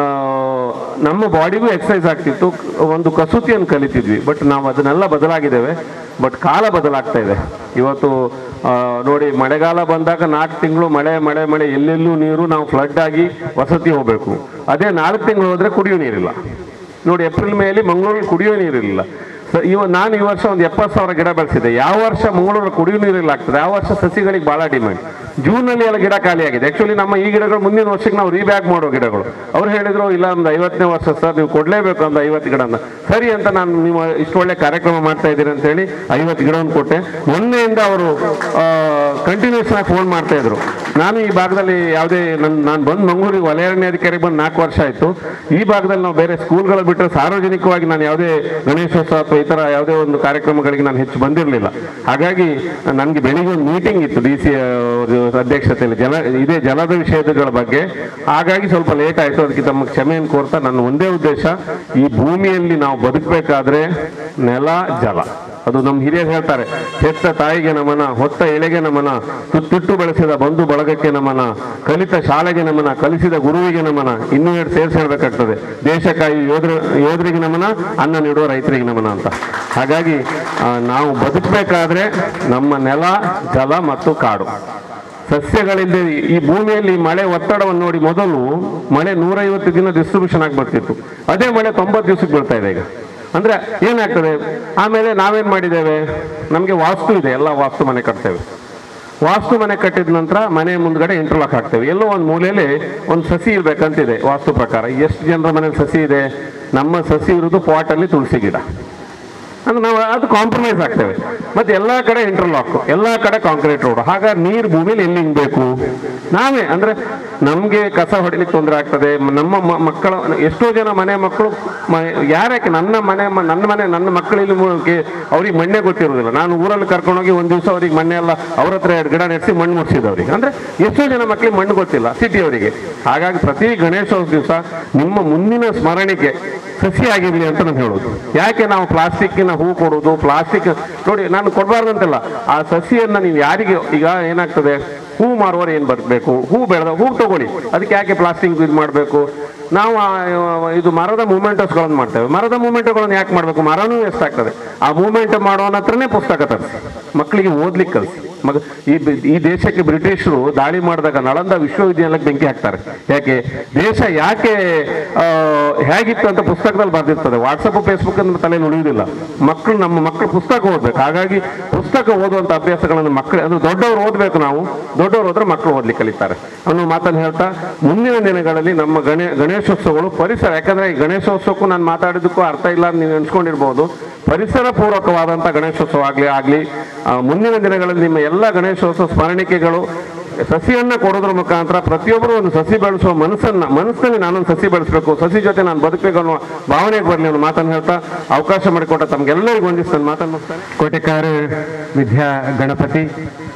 ನಮ್ಮ ಬಾಡಿಗೂ ಎಕ್ಸಸೈಸ್ ಆಗ್ತಿತ್ತು ಒಂದು ಕಸೂತಿಯನ್ನು ಕಲಿತಿದ್ವಿ ಬಟ್ ನಾವು ಅದನ್ನೆಲ್ಲ ಬದಲಾಗಿದ್ದೇವೆ ಬಟ್ ಕಾಲ ಬದಲಾಗ್ತಾ ಇದೆ ಇವತ್ತು ಆ, ನೋಡಿ ಮಳೆಗಾಲ ಬಂದಾಗ ನಾಲ್ಕು ತಿಂಗಳು ಮಳೆ ಮಳೆ ಮಳೆ ಎಲ್ಲೆಲ್ಲೂ ನೀರು ನಾವು ಫ್ಲಡ್ ಆಗಿ ವಸತಿ ಹೋಗಬೇಕು ಅದೇ ನಾಲ್ಕು ತಿಂಗಳು ಹೋದ್ರೆ ಕುಡಿಯೋ ನೀರಿಲ್ಲ ನೋಡಿ ಏಪ್ರಿಲ್ ಮೇಲಿ ಮಂಗಳೂರಲ್ಲಿ ಕುಡಿಯೋ ನೀರಿಲ್ಲ ಸ- ಇವ ನಾನು ಈ ವರ್ಷ ಒಂದು ಎಪ್ಪತ್ತು ಸಾವಿರ ಗಿಡ ಬೆಳೆಸಿದೆ ಯಾವ ವರ್ಷ ಮಂಗಳೂರು ಕುಡಿಯೋ ನೀರಿಲ್ಲ ಆಗ್ತದೆ ಆ ವರ್ಷ ಸಸಿಗಳಿಗೆ ಬಹಳ ಡಿಮ್ಯಾಂಡ್ ಜೂನಲ್ಲಿ ಎಲ್ಲ ಗಿಡ ಖಾಲಿ ಆಗಿದೆ ಆಕ್ಚುಲಿ ನಮ್ಮ ಈ ಗಿಡಗಳು ಮುಂದಿನ ವರ್ಷಕ್ಕೆ ನಾವು ರೀಬ್ಯಾಕ್ ಮಾಡೋ ಗಿಡಗಳು ಅವ್ರು ಹೇಳಿದ್ರು ಇಲ್ಲ ಒಂದು ಐವತ್ತನೇ ವರ್ಷ ಸರ್ ನೀವು ಕೊಡ್ಲೇಬೇಕು ಒಂದು ಐವತ್ತು ಗಿಡ ಅಂತ ಸರಿ ಅಂತ ನಾನು ನೀವು ಇಷ್ಟು ಒಳ್ಳೆ ಕಾರ್ಯಕ್ರಮ ಮಾಡ್ತಾ ಇದ್ದೀರಿ ಅಂತ ಹೇಳಿ ಐವತ್ತು ಗಿಡವನ್ನು ಕೊಟ್ಟೆ ಮೊನ್ನೆಯಿಂದ ಅವರು ಕಂಟಿನ್ಯೂಸ್ ಆಗಿ ಫೋನ್ ಮಾಡ್ತಾ ಇದ್ರು ನಾನು ಈ ಭಾಗದಲ್ಲಿ ಯಾವುದೇ ನನ್ನ ನಾನು ಬಂದು ಮಂಗಳೂರಿಗೆ ವಲಯಾರಣ್ಯಾಧಿಕಾರಿ ಬಂದು ನಾಲ್ಕು ವರ್ಷ ಆಯಿತು ಈ ಭಾಗದಲ್ಲಿ ನಾವು ಬೇರೆ ಸ್ಕೂಲ್ಗಳು ಬಿಟ್ಟರೆ ಸಾರ್ವಜನಿಕವಾಗಿ ನಾನು ಯಾವುದೇ ಗಣೇಶೋತ್ಸವ ಅಥವಾ ಈ ಥರ ಯಾವುದೇ ಒಂದು ಕಾರ್ಯಕ್ರಮಗಳಿಗೆ ನಾನು ಹೆಚ್ಚು ಬಂದಿರಲಿಲ್ಲ ಹಾಗಾಗಿ ನನಗೆ ಬೆಳಿಗ್ಗೆ ಒಂದು ಮೀಟಿಂಗ್ ಇತ್ತು ಡಿ ಸಿ ಅಧ್ಯಕ್ಷತೆಯಲ್ಲಿ ಜಲ ಇದೇ ಜಲದ ವಿಷಯಗಳ ಬಗ್ಗೆ ಹಾಗಾಗಿ ಸ್ವಲ್ಪ ಲೇಟ್ ಆಯಿತು ಅದಕ್ಕೆ ತಮ್ಮ ಕ್ಷಮೆಯನ್ನು ಕೋರ್ತಾ ನನ್ನ ಒಂದೇ ಉದ್ದೇಶ ಈ ಭೂಮಿಯಲ್ಲಿ ನಾವು ಬದುಕಬೇಕಾದ್ರೆ ನೆಲ ಜಲ ಅದು ನಮ್ಮ ಹಿರಿಯರು ಹೇಳ್ತಾರೆ ಹೆತ್ತ ತಾಯಿಗೆ ನಮನ ಹೊತ್ತ ಎಳೆಗೆ ನಮನ ತುತ್ತಿಟ್ಟು ಬೆಳೆಸಿದ ಬಂಧು ಬಳಗಕ್ಕೆ ನಮನ ಕಲಿತ ಶಾಲೆಗೆ ನಮನ ಕಲಿಸಿದ ಗುರುವಿಗೆ ನಮನ ಇನ್ನೂ ಎರಡು ಸೇರಿಸಿ ಹೇಳ್ಬೇಕಾಗ್ತದೆ ದೇಶಕ್ಕಾಗಿ ಯೋಧರ ಯೋಧರಿಗೆ ನಮನ ಅನ್ನ ನೀಡುವ ರೈತರಿಗೆ ನಮನ ಅಂತ ಹಾಗಾಗಿ ಆ, ನಾವು ಬದುಕಬೇಕಾದ್ರೆ ನಮ್ಮ ನೆಲ ಜಲ ಮತ್ತು ಕಾಡು ಸಸ್ಯಗಳಿಂದ ಈ ಭೂಮಿಯಲ್ಲಿ ಮಳೆ ಒತ್ತಡವನ್ನು ನೋಡಿ ಮೊದಲು ಮಳೆ ನೂರೈವತ್ತು ದಿನ ಡಿಸ್ಟ್ರಿಬ್ಯೂಷನ್ ಆಗಿ ಬರ್ತಿತ್ತು ಅದೇ ಮಳೆ ತೊಂಬತ್ತು ದಿವಸಕ್ಕೆ ಬೀಳ್ತಾ ಇದೆ ಈಗ ಅಂದ್ರೆ ಏನಾಗ್ತದೆ ಆಮೇಲೆ ನಾವೇನ್ ಮಾಡಿದ್ದೇವೆ ನಮಗೆ ವಾಸ್ತು ಇದೆ ಎಲ್ಲ ವಾಸ್ತು ಮನೆ ಕಟ್ತೇವೆ ವಾಸ್ತು ಮನೆ ಕಟ್ಟಿದ ನಂತರ ಮನೆ ಮುಂದ್ಗಡೆ ಇಂಟರ್ಲಾಕ್ ಹಾಕ್ತೇವೆ ಎಲ್ಲೋ ಒಂದು ಮೂಲೆಯಲ್ಲಿ ಒಂದು ಸಸಿ ಇರ್ಬೇಕಂತಿದೆ ವಾಸ್ತು ಪ್ರಕಾರ ಎಷ್ಟು ಜನರ ಮನೇಲಿ ಸಸಿ ಇದೆ ನಮ್ಮ ಸಸಿ ಇರೋದು ಪಾಟಲ್ಲಿ ತುಳಸಿ ಗಿಡ ಅಂದ್ರೆ ನಾವು ಅದು ಕಾಂಪ್ರಮೈಸ್ ಆಗ್ತೇವೆ ಮತ್ತೆ ಎಲ್ಲಾ ಕಡೆ ಇಂಟರ್ಲಾಕ್ ಎಲ್ಲಾ ಕಡೆ ಕಾಂಕ್ರೀಟ್ ರೋಡ್ ಹಾಗಾಗಿ ನೀರು ಭೂಮಿಲಿ ಎಲ್ಲಿ ಹಿಂಗ್ಬೇಕು ನಾವೇ ಅಂದ್ರೆ ನಮ್ಗೆ ಕಸ ಹೊಡಿಲಿಕ್ಕೆ ತೊಂದರೆ ಆಗ್ತದೆ ಮ- ನಮ್ಮ ಮ- ಮಕ್ಕಳ ಎಷ್ಟೋ ಜನ ಮನೆ ಮಕ್ಕಳು ಯಾರಕ್ಕೆ ನನ್ನ ಮನೆ ಮ- ನನ್ನ ಮನೆ ನನ್ನ ಮಕ್ಕಳಿಲ್ಲಿ ಅವ್ರಿಗೆ ಮಣ್ಣೆ ಗೊತ್ತಿರೋದಿಲ್ಲ ನಾನು ಊರಲ್ಲಿ ಕರ್ಕೊಂಡೋಗಿ ಒಂದ್ ದಿವಸ ಅವ್ರಿಗೆ ಮಣ್ಣೆ ಎಲ್ಲ ಅವ್ರ ಹತ್ರ ಎರಡು ಗಿಡ ನೆಡ್ಸಿ ಮಣ್ಣು ಮುಡ್ಸಿದ್ದು ಅವ್ರಿಗೆ ಅಂದ್ರೆ ಎಷ್ಟೋ ಜನ ಮಕ್ಕಳಿಗೆ ಮಣ್ಣು ಗೊತ್ತಿಲ್ಲ ಸಿಟಿಯವರಿಗೆ ಹಾಗಾಗಿ ಪ್ರತಿ ಗಣೇಶೋತ್ಸವ ದಿವಸ ನಿಮ್ಮ ಮುಂದಿನ ಸ್ಮರಣಿಕೆ ಸಸಿ ಆಗಿರ್ಲಿ ಅಂತ ನಾನು ಹೇಳೋದು ಯಾಕೆ ನಾವು ಪ್ಲಾಸ್ಟಿಕ್ಕಿನ ಹೂ ಕೊಡೋದು ಪ್ಲಾಸ್ಟಿಕ್ ನೋಡಿ ನಾನು ಕೊಡಬಾರ್ದು ಅಂತಲ್ಲ ಆ ಸಸಿಯನ್ನ ನೀವು ಯಾರಿಗೆ ಈಗ ಏನಾಗ್ತದೆ ಹೂ ಮಾರುವವರು ಏನು ಬರಬೇಕು ಹೂ ಬೆಳೆದ ಹೂ ತಗೊಳ್ಳಿ ಅದಕ್ಕೆ ಯಾಕೆ ಪ್ಲಾಸ್ಟಿಕ್ ಇದು ಮಾಡಬೇಕು ನಾವು ಆ, ಇದು ಮರದ ಮೂಮೆಂಟಸ್ಗಳನ್ನು ಮಾಡ್ತೇವೆ ಮರದ ಮೂಮೆಂಟ್ಗಳನ್ನು ಯಾಕೆ ಮಾಡಬೇಕು ಮರನೂ ಎಷ್ಟಾಗ್ತದೆ ಆ ಮೂಮೆಂಟ್ ಮಾಡೋನ ಹತ್ರನೇ ಪುಸ್ತಕ ತರಿಸಿ ಮಕ್ಕಳಿಗೆ ಓದ್ಲಿಕ್ಕೆ ಕಲಿಸಿ ಮಗ ಈ ಬಿ- ಈ ದೇಶಕ್ಕೆ ಬ್ರಿಟಿಷರು ದಾಳಿ ಮಾಡಿದಾಗ ನಳಂದ ವಿಶ್ವವಿದ್ಯಾಲಯಕ್ಕೆ ಬೆಂಕಿ ಹಾಕ್ತಾರೆ ಯಾಕೆ ದೇಶ ಯಾಕೆ ಆ, ಹೇಗಿತ್ತು ಅಂತ ಪುಸ್ತಕದಲ್ಲಿ ಬರ್ದಿರ್ತದೆ ವಾಟ್ಸಪ್ ಫೇಸ್ಬುಕ್ ಅಂತ ತಲೆಯಲ್ಲಿ ಉಳಿಯುವುದಿಲ್ಲ ಮಕ್ಕಳು ನಮ್ಮ ಮಕ್ಕಳು ಪುಸ್ತಕ ಓದ್ಬೇಕು ಹಾಗಾಗಿ ಪುಸ್ತಕ ಓದುವಂತ ಅಭ್ಯಾಸಗಳನ್ನು ಮಕ್ಕಳು ಅದು ದೊಡ್ಡವರು ಓದಬೇಕು ನಾವು ದೊಡ್ಡವರು ಹೋದ್ರೆ ಮಕ್ಕಳು ಓದ್ಲಿಕ್ಕೆ ಕಲಿತಾರೆ ಅನ್ನೋ ಮಾತನ್ನು ಹೇಳ್ತಾ ಮುಂದಿನ ದಿನಗಳಲ್ಲಿ ನಮ್ಮ ಗಣೇ ಗಣೇಶೋತ್ಸವಗಳು ಪರಿಸರ ಯಾಕಂದ್ರೆ ಈ ಗಣೇಶೋತ್ಸವಕ್ಕೂ ನಾನು ಮಾತಾಡಿದ್ದಕ್ಕೂ ಅರ್ಥ ಇಲ್ಲ ಅಂತ ನೀವು ಎನ್ಸ್ಕೊಂಡಿರ್ಬೋದು ಪರಿಸರ ಪೂರ್ವಕವಾದಂಥ ಗಣೇಶೋತ್ಸವ ಆಗಲಿ ಆಗಲಿ ಮುಂದಿನ ದಿನಗಳಲ್ಲಿ ನಿಮ್ಮ ಎಲ್ಲ ಗಣೇಶೋತ್ಸವ ಸ್ಮರಣಿಕೆಗಳು ಸಸಿಯನ್ನ ಕೊಡೋದ್ರ ಮುಖಾಂತರ ಪ್ರತಿಯೊಬ್ಬರು ಒಂದು ಸಸಿ ಬೆಳೆಸುವ ಮನಸ್ಸನ್ನ ಮನಸ್ಸಿನಲ್ಲಿ ನಾನೊಂದು ಸಸಿ ಬೆಳೆಸಬೇಕು ಸಸಿ ಜೊತೆ ನಾನು ಬದುಕಬೇಕು ಅನ್ನೋ ಭಾವನೆಗೆ ಬರಲಿ ಅನ್ನೋ ಮಾತನ್ನು ಹೇಳ್ತಾ ಅವಕಾಶ ಮಾಡಿಕೊಟ್ಟ ತಮ್ಗೆಲ್ಲರಿಗೂ ಒಂದಿಷ್ಟು ನನ್ನ ಮಾತನ್ನು ಮುಗಿಸ್ತೇನೆ ಕೋಟೆಕಾರ ವಿದ್ಯಾ ಗಣಪತಿ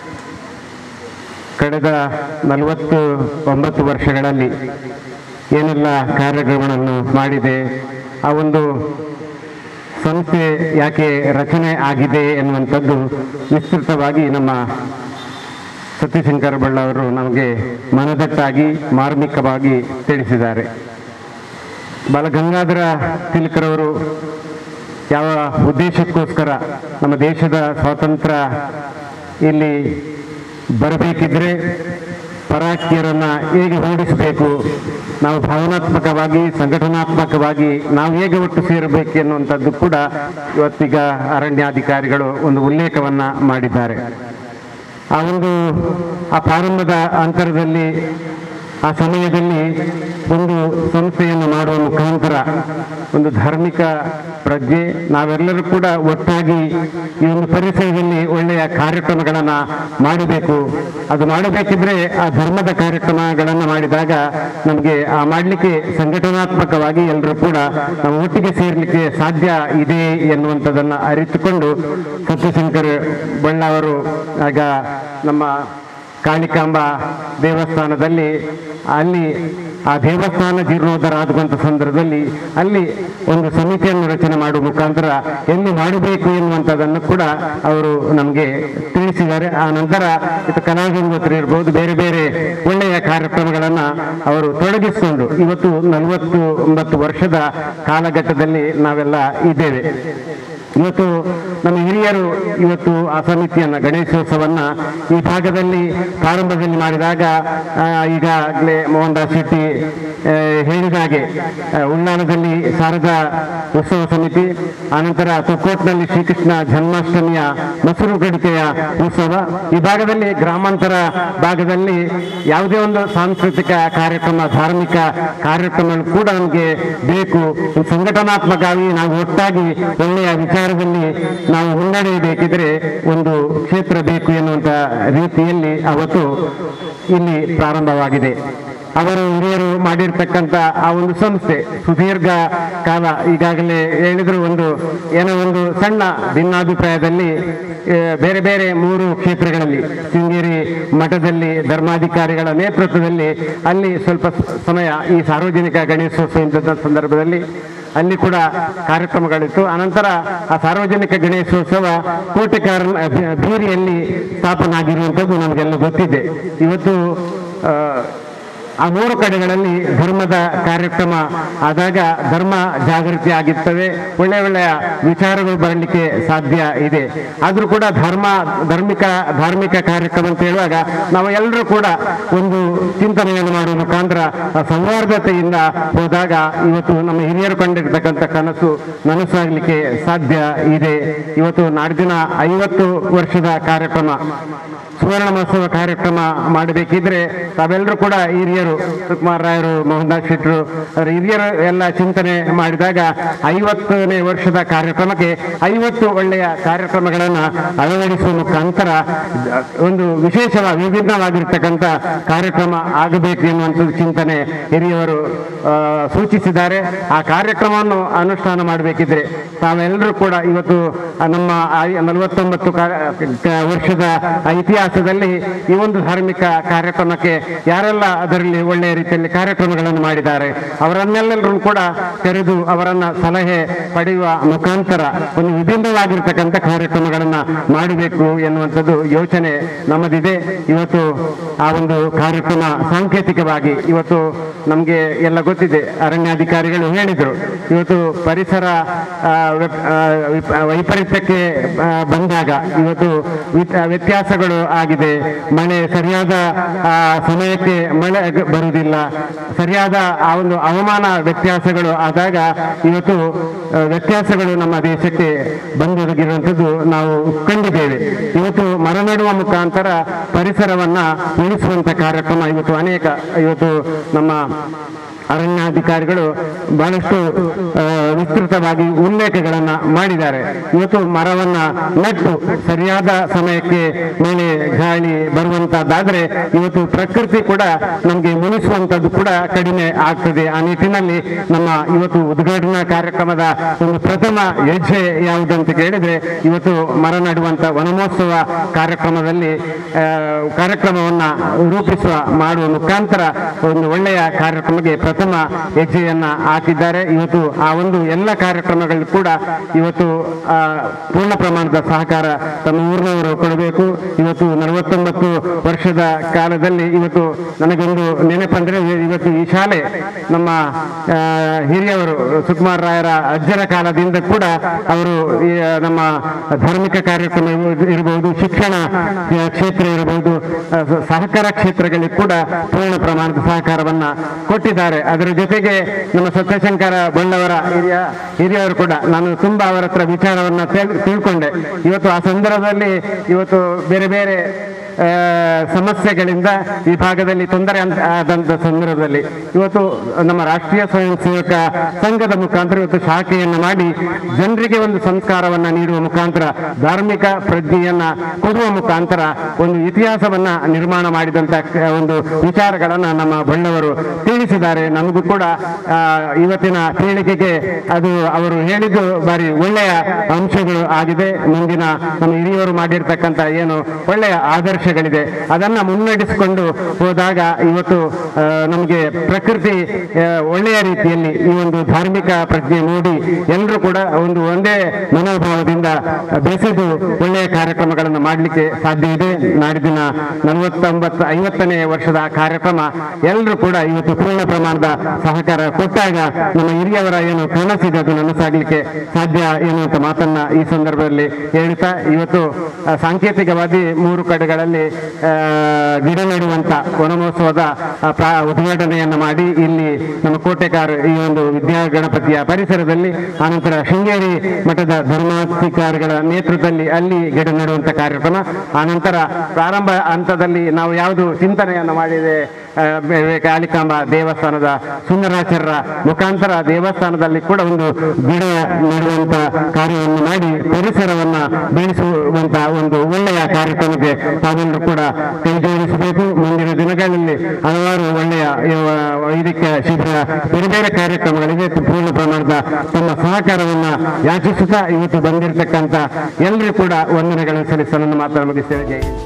ಕಳೆದ ನಲವತ್ತು ಒಂಬತ್ತು ವರ್ಷಗಳಲ್ಲಿ ಏನೆಲ್ಲ ಕಾರ್ಯಕ್ರಮಗಳನ್ನು ಮಾಡಿದೆ ಆ ಒಂದು ಸಂಸ್ಥೆ ಯಾಕೆ ರಚನೆ ಆಗಿದೆ ಎನ್ನುವಂಥದ್ದು ವಿಸ್ತೃತವಾಗಿ ನಮ್ಮ ಸತ್ಯಶಂಕರ ಬಳ್ಳ ಅವರು ನಮಗೆ ಮನದಟ್ಟಾಗಿ ಮಾರ್ಮಿಕವಾಗಿ ತಿಳಿಸಿದ್ದಾರೆ ಬಾಲಗಂಗಾಧರ ತಿಲಕರವರು ಯಾವ ಉದ್ದೇಶಕ್ಕೋಸ್ಕರ ನಮ್ಮ ದೇಶದ ಸ್ವಾತಂತ್ರ್ಯ ಇಲ್ಲಿ ಬರಬೇಕಿದ್ರೆ ಪರಾಕಿಯರನ್ನ ಹೇಗೆ ಓಡಿಸಬೇಕು ನಾವು ಭಾವನಾತ್ಮಕವಾಗಿ ಸಂಘಟನಾತ್ಮಕವಾಗಿ ನಾವು ಹೇಗೆ ಒಟ್ಟು ಸೇರಬೇಕು ಎನ್ನುವಂಥದ್ದು ಕೂಡ ಇವತ್ತೀಗ ಅರಣ್ಯಾಧಿಕಾರಿಗಳು ಒಂದು ಉಲ್ಲೇಖವನ್ನ ಮಾಡಿದ್ದಾರೆ ಆ ಒಂದು ಆ ಪ್ರಾರಂಭದ ಅಂತರದಲ್ಲಿ ಆ ಸಮಯದಲ್ಲಿ ಒಂದು ಸಂಸ್ಥೆಯನ್ನು ಮಾಡುವ ಮುಖಾಂತರ ಒಂದು ಧಾರ್ಮಿಕ ಪ್ರಜ್ಞೆ ನಾವೆಲ್ಲರೂ ಕೂಡ ಒಟ್ಟಾಗಿ ಈ ಒಂದು ಪರಿಸರದಲ್ಲಿ ಒಳ್ಳೆಯ ಕಾರ್ಯಕ್ರಮಗಳನ್ನು ಮಾಡಬೇಕು ಅದು ಮಾಡಬೇಕಿದ್ರೆ ಆ ಧರ್ಮದ ಕಾರ್ಯಕ್ರಮಗಳನ್ನು ಮಾಡಿದಾಗ ನಮಗೆ ಆ ಮಾಡಲಿಕ್ಕೆ ಸಂಘಟನಾತ್ಮಕವಾಗಿ ಎಲ್ಲರೂ ಕೂಡ ನಾವು ಒಟ್ಟಿಗೆ ಸೇರ್ಲಿಕ್ಕೆ ಸಾಧ್ಯ ಇದೆ ಎನ್ನುವಂಥದ್ದನ್ನು ಅರಿತುಕೊಂಡು ಸತ್ಯಶಂಕರ್ ಬಳ್ಳ ಅವರು ಆಗ ನಮ್ಮ ಕಾಳಿಕಾಂಬ ದೇವಸ್ಥಾನದಲ್ಲಿ ಅಲ್ಲಿ ಆ ದೇವಸ್ಥಾನ ಜೀರ್ಣೋದ್ಧಾರ ಆಗುವಂಥ ಸಂದರ್ಭದಲ್ಲಿ ಅಲ್ಲಿ ಒಂದು ಸಮಿತಿಯನ್ನು ರಚನೆ ಮಾಡುವ ಮುಖಾಂತರ ಎಲ್ಲಿ ಮಾಡಬೇಕು ಎನ್ನುವಂಥದ್ದನ್ನು ಕೂಡ ಅವರು ನಮಗೆ ತಿಳಿಸಿದ್ದಾರೆ ಆ ನಂತರ ಇದು ಕಲಾವಿಂಗೋತ್ರಿ ಇರ್ಬೋದು ಬೇರೆ ಬೇರೆ ಒಳ್ಳೆಯ ಕಾರ್ಯಕ್ರಮಗಳನ್ನು ಅವರು ತೊಡಗಿಸಿಕೊಂಡು ಇವತ್ತು ನಲವತ್ತು ಒಂಬತ್ತು ವರ್ಷದ ಕಾಲಘಟ್ಟದಲ್ಲಿ ನಾವೆಲ್ಲ ಇದ್ದೇವೆ ಇವತ್ತು ನಮ್ಮ ಹಿರಿಯರು ಇವತ್ತು ಆ ಸಮಿತಿಯನ್ನ ಗಣೇಶೋತ್ಸವನ್ನ ಈ ಭಾಗದಲ್ಲಿ ಪ್ರಾರಂಭದಲ್ಲಿ ಮಾಡಿದಾಗ ಆ, ಈಗಾಗಲೇ ಮೋಹನ್ ದಾಸ್ ಶೆಟ್ಟಿ ಆ, ಹೇಳಿದ ಹಾಗೆ ಆ, ಉಳ್ಳಾಲದಲ್ಲಿ ಶಾರದಾ ಉತ್ಸವ ಸಮಿತಿ ಆನಂತರ ತೊಕ್ಕೋಟ್ನಲ್ಲಿ ಶ್ರೀಕೃಷ್ಣ ಜನ್ಮಾಷ್ಟಮಿಯ ಮೊಸರು ಗಡಿಕೆಯ ಉತ್ಸವ ಈ ಭಾಗದಲ್ಲಿ ಗ್ರಾಮಾಂತರ ಭಾಗದಲ್ಲಿ ಯಾವುದೇ ಒಂದು ಸಾಂಸ್ಕೃತಿಕ ಕಾರ್ಯಕ್ರಮ ಧಾರ್ಮಿಕ ಕಾರ್ಯಕ್ರಮಗಳು ಕೂಡ ನಮಗೆ ಬೇಕು ಸಂಘಟನಾತ್ಮಕವಾಗಿ ನಾವು ಒಟ್ಟಾಗಿ ಒಳ್ಳೆಯ ವಿಚಾರದಲ್ಲಿ ನಾವು ಮುನ್ನಡೆಯಬೇಕಿದ್ರೆ ಒಂದು ಕ್ಷೇತ್ರ ಬೇಕು ಎನ್ನುವಂತ ರೀತಿಯಲ್ಲಿ ಅವತ್ತು ಇಲ್ಲಿ ಪ್ರಾರಂಭವಾಗಿದೆ ಅವರು ಹಿರಿಯರು ಮಾಡಿರ್ತಕ್ಕಂಥ ಆ ಒಂದು ಸಂಸ್ಥೆ ಸುದೀರ್ಘ ಕಾಲ ಈಗಾಗಲೇ ಹೇಳಿದ್ರು ಒಂದು ಏನೋ ಒಂದು ಸಣ್ಣ ಭಿನ್ನಾಭಿಪ್ರಾಯದಲ್ಲಿ ಆ, ಬೇರೆ ಬೇರೆ ಮೂರು ಕ್ಷೇತ್ರಗಳಲ್ಲಿ ಶೃಂಗೇರಿ ಮಠದಲ್ಲಿ ಧರ್ಮಾಧಿಕಾರಿಗಳ ನೇತೃತ್ವದಲ್ಲಿ ಅಲ್ಲಿ ಸ್ವಲ್ಪ ಸ- ಸಮಯ ಈ ಸಾರ್ವಜನಿಕ ಗಣೇಶೋತ್ಸವ ಇದ್ದಂಥ ಸಂದರ್ಭದಲ್ಲಿ ಅಲ್ಲಿ ಕೂಡ ಕಾರ್ಯಕ್ರಮಗಳಿತ್ತು ಅನಂತರ ಆ ಸಾರ್ವಜನಿಕ ಗಣೇಶೋತ್ಸವ ಕೋಟೆಕಾರ ಬೀರಿಯಲ್ಲಿ ಸ್ಥಾಪನೆ ಆಗಿರುವಂಥದ್ದು ನಮಗೆಲ್ಲ ಗೊತ್ತಿದೆ ಇವತ್ತು ಆ, ಆ ಮೂರು ಕಡೆಗಳಲ್ಲಿ ಧರ್ಮದ ಕಾರ್ಯಕ್ರಮ ಆದಾಗ ಧರ್ಮ ಜಾಗೃತಿ ಆಗಿರ್ತವೆ ಒಳ್ಳೆ ಒಳ್ಳೆಯ ವಿಚಾರಗಳು ಬರಲಿಕ್ಕೆ ಸಾಧ್ಯ ಇದೆ ಆದರೂ ಕೂಡ ಧರ್ಮ ಧಾರ್ಮಿಕ ಧಾರ್ಮಿಕ ಕಾರ್ಯಕ್ರಮ ಅಂತ ಹೇಳುವಾಗ ನಾವು ಎಲ್ಲರೂ ಕೂಡ ಒಂದು ಚಿಂತನೆಯನ್ನು ಮಾಡುವ ಮುಖಾಂತರ ಆ ಸೌಹಾರ್ದತೆಯಿಂದ ಹೋದಾಗ ಇವತ್ತು ನಮ್ಮ ಹಿರಿಯರು ಕಂಡಿರ್ತಕ್ಕಂಥ ಕನಸು ನನಸಾಗಲಿಕ್ಕೆ ಸಾಧ್ಯ ಇದೆ ಇವತ್ತು ನಾಡಿನ ಐವತ್ತು ವರ್ಷದ ಕಾರ್ಯಕ್ರಮ ಸುವರ್ಣ ಮಹೋತ್ಸವ ಕಾರ್ಯಕ್ರಮ ಮಾಡಬೇಕಿದ್ರೆ ತಾವೆಲ್ಲರೂ ಕೂಡ ಹಿರಿಯರು ಸುಕುಮಾರ್ ರಾಯರು ಮೋಹನ್ ದಾಸ್ ಶೆಟ್ಟರು ಅವರ ಹಿರಿಯರು ಎಲ್ಲ ಚಿಂತನೆ ಮಾಡಿದಾಗ ಐವತ್ತನೇ ವರ್ಷದ ಕಾರ್ಯಕ್ರಮಕ್ಕೆ ಐವತ್ತು ಒಳ್ಳೆಯ ಕಾರ್ಯಕ್ರಮಗಳನ್ನು ಅಳವಡಿಸುವ ಮುಖಾಂತರ ಒಂದು ವಿಶೇಷವಾದ ವಿಭಿನ್ನವಾಗಿರ್ತಕ್ಕಂಥ ಕಾರ್ಯಕ್ರಮ ಆಗಬೇಕು ಎನ್ನುವಂಥದ್ದು ಚಿಂತನೆ ಹಿರಿಯವರು ಆ, ಸೂಚಿಸಿದ್ದಾರೆ ಆ ಕಾರ್ಯಕ್ರಮವನ್ನು ಅನುಷ್ಠಾನ ಮಾಡಬೇಕಿದ್ರೆ ತಾವೆಲ್ಲರೂ ಕೂಡ ಇವತ್ತು ಆ ನಮ್ಮ ಐ- ನಲವತ್ತೊಂಬತ್ತು ಕಾ- ಕ- ವರ್ಷದ ಇತಿಹಾಸದಲ್ಲಿ ಈ ಒಂದು ಧಾರ್ಮಿಕ ಕಾರ್ಯಕ್ರಮಕ್ಕೆ ಯಾರೆಲ್ಲ ಅದರಲ್ಲಿ ಒಳ್ಳೆಯ ರೀತಿಯಲ್ಲಿ ಕಾರ್ಯಕ್ರಮಗಳನ್ನು ಮಾಡಿದ್ದಾರೆ ಅವರನ್ನೆಲ್ಲರೂ ಕೂಡ ಕರೆದು ಅವರನ್ನ ಸಲಹೆ ಪಡೆಯುವ ಮುಖಾಂತರ ಒಂದು ವಿಭಿನ್ನವಾಗಿರ್ತಕ್ಕಂಥ ಕಾರ್ಯಕ್ರಮಗಳನ್ನ ಮಾಡಬೇಕು ಎನ್ನುವಂಥದ್ದು ಯೋಚನೆ ನಮ್ಮದಿದೆ ಇವತ್ತು ಆ ಒಂದು ಕಾರ್ಯಕ್ರಮ ಸಾಂಕೇತಿಕವಾಗಿ ಇವತ್ತು ನಮಗೆ ಎಲ್ಲ ಗೊತ್ತಿದೆ ಅರಣ್ಯಾಧಿಕಾರಿಗಳು ಹೇಳಿದರು ಇವತ್ತು ಪರಿಸರ ಆ, ವ್ಯಪ್- ಆ, ವಿಪ್- ವೈಪರೀತ್ಯಕ್ಕೆ ಆ, ಬಂದಾಗ ಇವತ್ತು ವಿತ್- ವ್ಯತ್ಯಾಸಗಳು ಆಗಿದೆ ಮಳೆ ಸರಿಯಾದ ಆ, ಸಮಯಕ್ಕೆ ಮಳೆ ಗ- ಬರುವುದಿಲ್ಲ ಸರಿಯಾದ ಆ ಒಂದು ಹವಾಮಾನ ವ್ಯತ್ಯಾಸಗಳು ಆದಾಗ ಇವತ್ತು ಆ, ವ್ಯತ್ಯಾಸಗಳು ನಮ್ಮ ದೇಶಕ್ಕೆ ಬಂದೊದಗಿರುವಂಥದ್ದು ನಾವು ಕಂಡಿದ್ದೇವೆ ಇವತ್ತು ಮರ ನೆಡುವ ಮುಖಾಂತರ ಪರಿಸರವನ್ನ ಉಳಿಸುವಂತ ಕಾರ್ಯಕ್ರಮ ಇವತ್ತು ಅನೇಕ ಇವತ್ತು ನಮ್ಮ ಅರಣ್ಯಾಧಿಕಾರಿಗಳು ಬಹಳಷ್ಟು ಆ, ವಿಸ್ತೃತವಾಗಿ ಉಲ್ಲೇಖಗಳನ್ನ ಮಾಡಿದ್ದಾರೆ ಇವತ್ತು ಮರವನ್ನ ನೆಟ್ಟು ಸರಿಯಾದ ಸಮಯಕ್ಕೆ ಮಳೆ ಗಾಳಿ ಬರುವಂತದ್ದಾದ್ರೆ ಇವತ್ತು ಪ್ರಕೃತಿ ಕೂಡ ನಮಗೆ ಮುನಿಸುವಂತದ್ದು ಕೂಡ ಕಡಿಮೆ ಆಗ್ತದೆ ಆ ನಿಟ್ಟಿನಲ್ಲಿ ನಮ್ಮ ಇವತ್ತು ಉದ್ಘಾಟನಾ ಕಾರ್ಯಕ್ರಮದ ಒಂದು ಪ್ರಥಮ ಹೆಜ್ಜೆ ಯಾವುದಂತ ಕೇಳಿದ್ರೆ ಇವತ್ತು ಮರ ನೆಡುವಂತ ವನಮಹೋತ್ಸವ ಕಾರ್ಯಕ್ರಮದಲ್ಲಿ ಆ, ಕಾರ್ಯಕ್ರಮವನ್ನ ರೂಪಿಸುವ ಮಾಡುವ ಮುಖಾಂತರ ಒಂದು ಒಳ್ಳೆಯ ಕಾರ್ಯಕ್ರಮಕ್ಕೆ ಪ್ರಥಮ ಹೆಜ್ಜೆಯನ್ನ ಹಾಕಿದ್ದಾರೆ ಇವತ್ತು ಆ ಒಂದು ಎಲ್ಲ ಕಾರ್ಯಕ್ರಮಗಳು ಕೂಡ ಇವತ್ತು ಆ, ಪೂರ್ಣ ಪ್ರಮಾಣದ ಸಹಕಾರ ತಮ್ಮ ಊರಿನವರು ಕೊಡಬೇಕು ಇವತ್ತು ನಲವತ್ತೊಂಬತ್ತು ವರ್ಷದ ಕಾಲದಲ್ಲಿ ಇವತ್ತು ನನಗೊಂದು ನೆನಪಂದ್ರೆ ಇವತ್ತು ಈ ಶಾಲೆ ನಮ್ಮ ಆ, ಹಿರಿಯವರು ಸುಕುಮಾರ್ ರಾಯರ ಅಜ್ಜರ ಕಾಲದಿಂದ ಕೂಡ ಅವರು ಈ, ನಮ್ಮ ಧಾರ್ಮಿಕ ಕಾರ್ಯಕ್ರಮ ಇರ್ಬೋದು- ಇರಬಹುದು ಶಿಕ್ಷಣ ಆ, ಕ್ಷೇತ್ರ ಇರಬಹುದು ಆ, ಸ- ಸಹಕಾರ ಕ್ಷೇತ್ರಗಳಿಗೆ ಕೂಡ ಪೂರ್ಣ ಪ್ರಮಾಣದ ಸಹಕಾರವನ್ನ ಕೊಟ್ಟಿದ್ದಾರೆ ಅದರ ಜೊತೆಗೆ ನಮ್ಮ ಸತ್ಯಶಂಕರ ಬಳ್ಳವರ ಹಿರಿಯ ಹಿರಿಯವರು ಕೂಡ ನಾನು ತುಂಬಾ ಅವರ ಹತ್ರ ವಿಚಾರವನ್ನ ತಿಳ್- ತಿಳ್ಕೊಂಡೆ ಇವತ್ತು ಆ ಸಂದರ್ಭದಲ್ಲಿ ಇವತ್ತು ಬೇರೆ ಬೇರೆ ಆ, ಸಮಸ್ಯೆಗಳಿಂದ ಈ ಭಾಗದಲ್ಲಿ ತೊಂದರೆ ಅಂತ ಆದಂತ ಸಂದರ್ಭದಲ್ಲಿ ಇವತ್ತು ನಮ್ಮ ರಾಷ್ಟ್ರೀಯ ಸ್ವಯಂ ಸೇವಕ ಸಂಘದ ಮುಖಾಂತರ ಇವತ್ತು ಶಾಖೆಯನ್ನ ಮಾಡಿ ಜನರಿಗೆ ಒಂದು ಸಂಸ್ಕಾರವನ್ನ ನೀಡುವ ಮುಖಾಂತರ ಧಾರ್ಮಿಕ ಪ್ರಜ್ಞೆಯನ್ನ ಕೊಡುವ ಮುಖಾಂತರ ಒಂದು ಇತಿಹಾಸವನ್ನ ನಿರ್ಮಾಣ ಮಾಡಿದಂತ ಕ- ಒಂದು ವಿಚಾರಗಳನ್ನ ನಮ್ಮ ಬಳ್ಳವರು ತಿಳಿಸಿದ್ದಾರೆ ನಮಗೂ ಕೂಡ ಆ, ಇವತ್ತಿನ ಪೀಳಿಗೆಗೆ ಅದು ಅವರು ಹೇಳಿದ್ದು ಬಾರಿ ಒಳ್ಳೆಯ ಅಂಶಗಳು ಆಗಿದೆ ಮುಂದಿನ ನಮ್ಮ ಹಿರಿಯವರು ಮಾಡಿರ್ತಕ್ಕಂಥ ಏನು ಒಳ್ಳೆಯ ಆದರ್ಶ ಅವಕಾಶಗಳಿದೆ ಅದನ್ನು ಮುನ್ನಡೆಸಿಕೊಂಡು ಹೋದಾಗ ಇವತ್ತು ಆ, ನಮಗೆ ಪ್ರಕೃತಿ ಆ, ಒಳ್ಳೆಯ ರೀತಿಯಲ್ಲಿ ಈ ಒಂದು ಧಾರ್ಮಿಕ ಪ್ರಜ್ಞೆ ಮೂಡಿ ಎಲ್ಲರೂ ಕೂಡ ಒಂದು ಒಂದೇ ಮನೋಭಾವದಿಂದ ಬೆಸೆದು ಒಳ್ಳೆಯ ಕಾರ್ಯಕ್ರಮಗಳನ್ನು ಮಾಡಲಿಕ್ಕೆ ಸಾಧ್ಯ ಇದೆ ನಾಡಿದಿನ ನಲವತ್ತೊಂಬತ್ತು ಐವತ್ತನೇ ವರ್ಷದ ಕಾರ್ಯಕ್ರಮ ಎಲ್ಲರೂ ಕೂಡ ಇವತ್ತು ಪೂರ್ಣ ಪ್ರಮಾಣದ ಸಹಕಾರ ಕೊಟ್ಟಾಗ ನಮ್ಮ ಹಿರಿಯವರ ಏನು ಕನಸಿದೆ ಅದು ನನಸಾಗಲಿಕ್ಕೆ ಸಾಧ್ಯ ಎನ್ನುವಂತ ಮಾತನ್ನ ಈ ಸಂದರ್ಭದಲ್ಲಿ ಹೇಳ್ತಾ ಇವತ್ತು ಆ, ಸಾಂಕೇತಿಕವಾಗಿ ಮೂರು ಕಡೆಗಳಲ್ಲಿ ಆ, ಗಿಡ ನೆಡುವಂತ ವನಮಹೋತ್ಸವದ ಆ, ಪ್ರಾ- ಉದ್ಘಾಟನೆಯನ್ನು ಮಾಡಿ ಇಲ್ಲಿ ನಮ್ಮ ಕೋಟೆಕಾರ ಈ ಒಂದು ವಿದ್ಯಾ ಗಣಪತಿಯ ಪರಿಸರದಲ್ಲಿ ಆನಂತರ ಶೃಂಗೇರಿ ಮಠದ ಧರ್ಮಾಧಿಕಾರಿಗಳ ನೇತೃತ್ವದಲ್ಲಿ ಅಲ್ಲಿ ಗಿಡ ನೆಡುವಂತ ಕಾರ್ಯಕ್ರಮ ಆನಂತರ ಪ್ರಾರಂಭ ಹಂತದಲ್ಲಿ ನಾವು ಯಾವುದು ಚಿಂತನೆಯನ್ನು ಮಾಡಿದೆ ಆ, ಬೆ- ಬೆ- ಕಾಳಿಕಾಂಬ ದೇವಸ್ಥಾನದ ಸುಂದರಾಚಾರ್ಯರ ಮುಖಾಂತರ ದೇವಸ್ಥಾನದಲ್ಲಿ ಕೂಡ ಒಂದು ಗಿಡ ನೆಡುವಂತ ಕಾರ್ಯವನ್ನು ಮಾಡಿ ಪರಿಸರವನ್ನ ಬೆಳೆಸುವಂತ ಒಂದು ಒಳ್ಳೆಯ ಕಾರ್ಯಕ್ರಮಕ್ಕೆ ತಾವೆಲ್ಲರೂ ಕೂಡ ಕೈ ಜೋಡಿಸಬೇಕು ಮುಂದಿನ ದಿನಗಳಲ್ಲಿ ಹಲವಾರು ಒಳ್ಳೆಯ ಇವ- ವೈದ್ಯಕೀಯ ಶಿಬಿರ ಬೇರೆ ಬೇರೆ ಕಾರ್ಯಕ್ರಮಗಳಿಗೆ ಪೂರ್ಣ ಪ್ರಮಾಣದ ತಮ್ಮ ಸಹಕಾರವನ್ನ ಯಾಚಿಸುತ್ತಾ ಇವತ್ತು ಬಂದಿರತಕ್ಕಂತ ಎಲ್ಲರೂ ಕೂಡ ವಂದನೆಗಳನ್ನು ಸಲ್ಲಿಸ ನನ್ನ ಮಾತನ್ನು ಮುಗಿಸ್ತೇವೆ ಜೈ ಹಿಂದ್.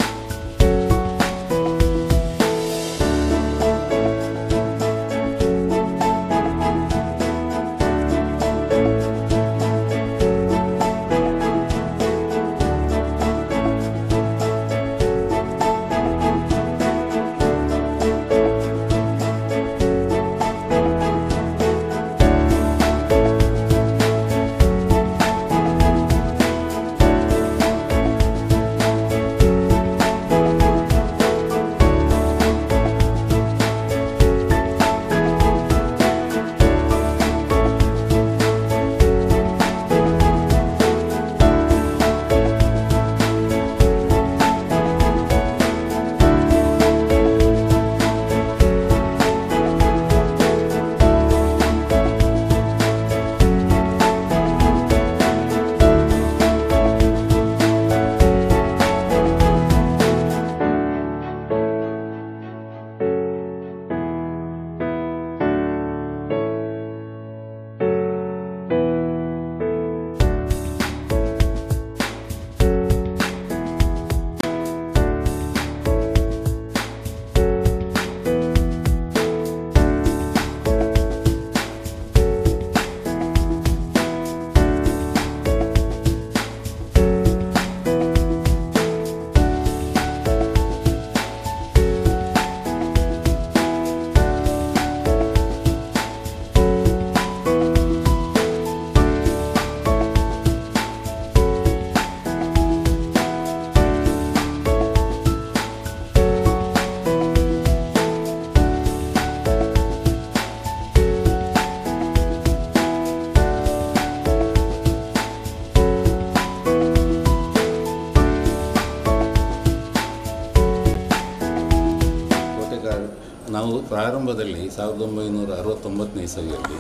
ಕೋಟೆಗಾರ ನಾವು ಪ್ರಾರಂಭದಲ್ಲಿ ಸಾವಿರದ ಒಂಬೈನೂರ ಅರವತ್ತೊಂಬತ್ತನೇ ಇಸವಿಯಲ್ಲಿ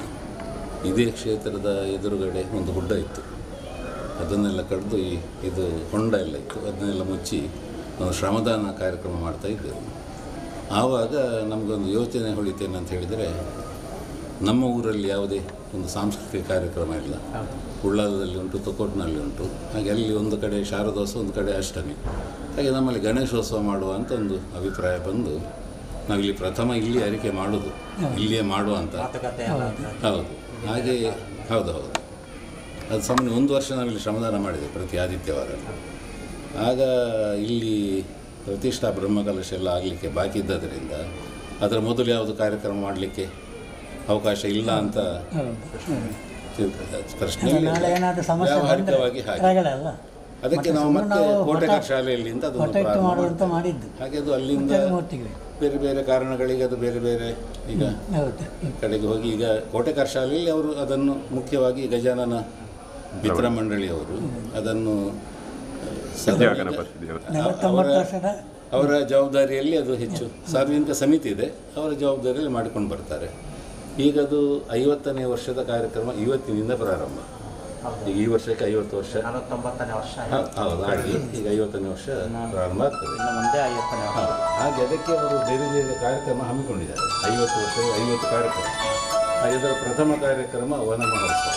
ಇದೇ ಕ್ಷೇತ್ರದ ಎದುರುಗಡೆ ಒಂದು ಗುಡ್ಡ ಇತ್ತು ಅದನ್ನೆಲ್ಲ ಕಡಿದು ಈ ಇದು ಹೊಂಡ ಎಲ್ಲ ಇತ್ತು ಅದನ್ನೆಲ್ಲ ಮುಚ್ಚಿ ನಾವು ಶ್ರಮದಾನ ಕಾರ್ಯಕ್ರಮ ಮಾಡ್ತಾ ಇದ್ದೆವು ಆವಾಗ ನಮಗೊಂದು ಯೋಚನೆ ಹೊಳಿತೇನೆ ಅಂತ ಹೇಳಿದರೆ ನಮ್ಮ ಊರಲ್ಲಿ ಯಾವುದೇ ಒಂದು ಸಾಂಸ್ಕೃತಿಕ ಕಾರ್ಯಕ್ರಮ ಇಲ್ಲ ಉಳ್ಳಾಲದಲ್ಲಿ ಉಂಟು ತೊಕ್ಕೋಟ್ನಲ್ಲಿ ಉಂಟು ಹಾಗೆ ಅಲ್ಲಿ ಒಂದು ಕಡೆ ಶಾರದೋತ್ಸವ ಒಂದು ಕಡೆ ಅಷ್ಟಮಿ ಹಾಗೆ ನಮ್ಮಲ್ಲಿ ಗಣೇಶೋತ್ಸವ ಮಾಡುವ ಅಂತ ಒಂದು ಅಭಿಪ್ರಾಯ ಬಂದು ನಾವಿಲ್ಲಿ ಪ್ರಥಮ ಇಲ್ಲಿ ಅರಿಕೆ ಮಾಡೋದು ಇಲ್ಲಿಯೇ ಮಾಡುವ ಅಂತ ಹೌದು ಹಾಗೆ ಹೌದು ಹೌದು ಅದು ಸಾಮಾನ್ಯ ಒಂದು ವರ್ಷ ನಾವಿಲ್ಲಿ ಶ್ರಮದಾನ ಮಾಡಿದೆ ಪ್ರತಿ ಆದಿತ್ಯವಾರ ಆಗ ಇಲ್ಲಿ ಪ್ರತಿಷ್ಠಾ ಬ್ರಹ್ಮಕಲಶ ಎಲ್ಲ ಆಗಲಿಕ್ಕೆ ಬಾಕಿ ಇದ್ದದರಿಂದ ಅದರ ಮೊದಲು ಯಾವುದು ಕಾರ್ಯಕ್ರಮ ಮಾಡಲಿಕ್ಕೆ ಅವಕಾಶ ಇಲ್ಲ ಅಂತ ಪ್ರಶ್ನೆ ಇಲ್ಲ. ನಾಳೆ ಏನಾದರೂ ಸಮಸ್ಯೆ ವ್ಯಾವಹಾರಿಕವಾಗಿ ಹಾಗೆ ರಗಳೆಲ್ಲ ಅದಕ್ಕೆ ನಾವು ಮತ್ತೆ ಕೋಟೆಗಾರ ಶಾಲೆಯಲ್ಲಿಂದ ಅದನ್ನು ಹೊಟ್ಟೆ ಇಟ್ಟು ಪ್ರಾರಂಭ ಮಾಡುವಂತ ಮಾಡಿದ್ವಿ. ಮಾಡಿದ್ದು ಹಾಗೆ ಅದು ಅಲ್ಲಿಂದ ಮೂರ್ತಿಗೆ ಬೇರೆ ಬೇರೆ ಕಾರಣಗಳಿಗೆ ಅದು ಬೇರೆ ಬೇರೆ ಈಗ ಹೌದು ಕಡೆಗೆ ಹೋಗಿ ಈಗ ಕೋಟೆಕಾರ್ ಶಾಲೆಯಲ್ಲಿ ಅವರು ಅದನ್ನು ಮುಖ್ಯವಾಗಿ ಗಜಾನನ ಮಿತ್ರ ಮಂಡಳಿಯವರು ಅದನ್ನು ಸದಾ ಗಣಪತಿ ದೇವರ ನಲವತ್ತೊಂಬತ್ತು ಅವರ- ವರ್ಷದ ಅವರ ಜವಾಬ್ದಾರಿಯಲ್ಲಿ ಅದು ಹೆಚ್ಚು ಸಾರ್ವಜನಿಕ ಸಮಿತಿ ಇದೆ ಅವರ ಜವಾಬ್ದಾರಿಯಲ್ಲಿ ಮಾಡಿಕೊಂಡು ಬರ್ತಾರೆ ಈಗ ಅದು ಐವತ್ತನೇ ವರ್ಷದ ಕಾರ್ಯಕ್ರಮ ಇವತ್ತಿನಿಂದ ಪ್ರಾರಂಭ ಈಗ ಈ ವರ್ಷಕ್ಕೆ ಐವತ್ತು ವರ್ಷ ನಲವತ್ತೊಂಬತ್ತನೇ ವರ್ಷ ಹ- ಹೌದು ಆಗಿ ಈಗ ಐವತ್ತನೇ ವರ್ಷ ಪ್ರಾರಂಭ ಆಗ್ತದೆ ಇನ್ನು ಮುಂದೆ ಐವತ್ತನೇ ವರ್ಷ ಹೌದು. ಹಾಗೆ ಅದಕ್ಕೆ ಅವರು ಬೇರೆ ಬೇರೆ ಕಾರ್ಯಕ್ರಮ ಹಮ್ಮಿಕೊಂಡಿದ್ದಾರೆ ಐವತ್ತು ವರ್ಷ ಐವತ್ತು ಕಾರ್ಯಕ್ರಮ ಆ, ಇದರ ಪ್ರಥಮ ಕಾರ್ಯಕ್ರಮ ವನ ಮಹೋತ್ಸವ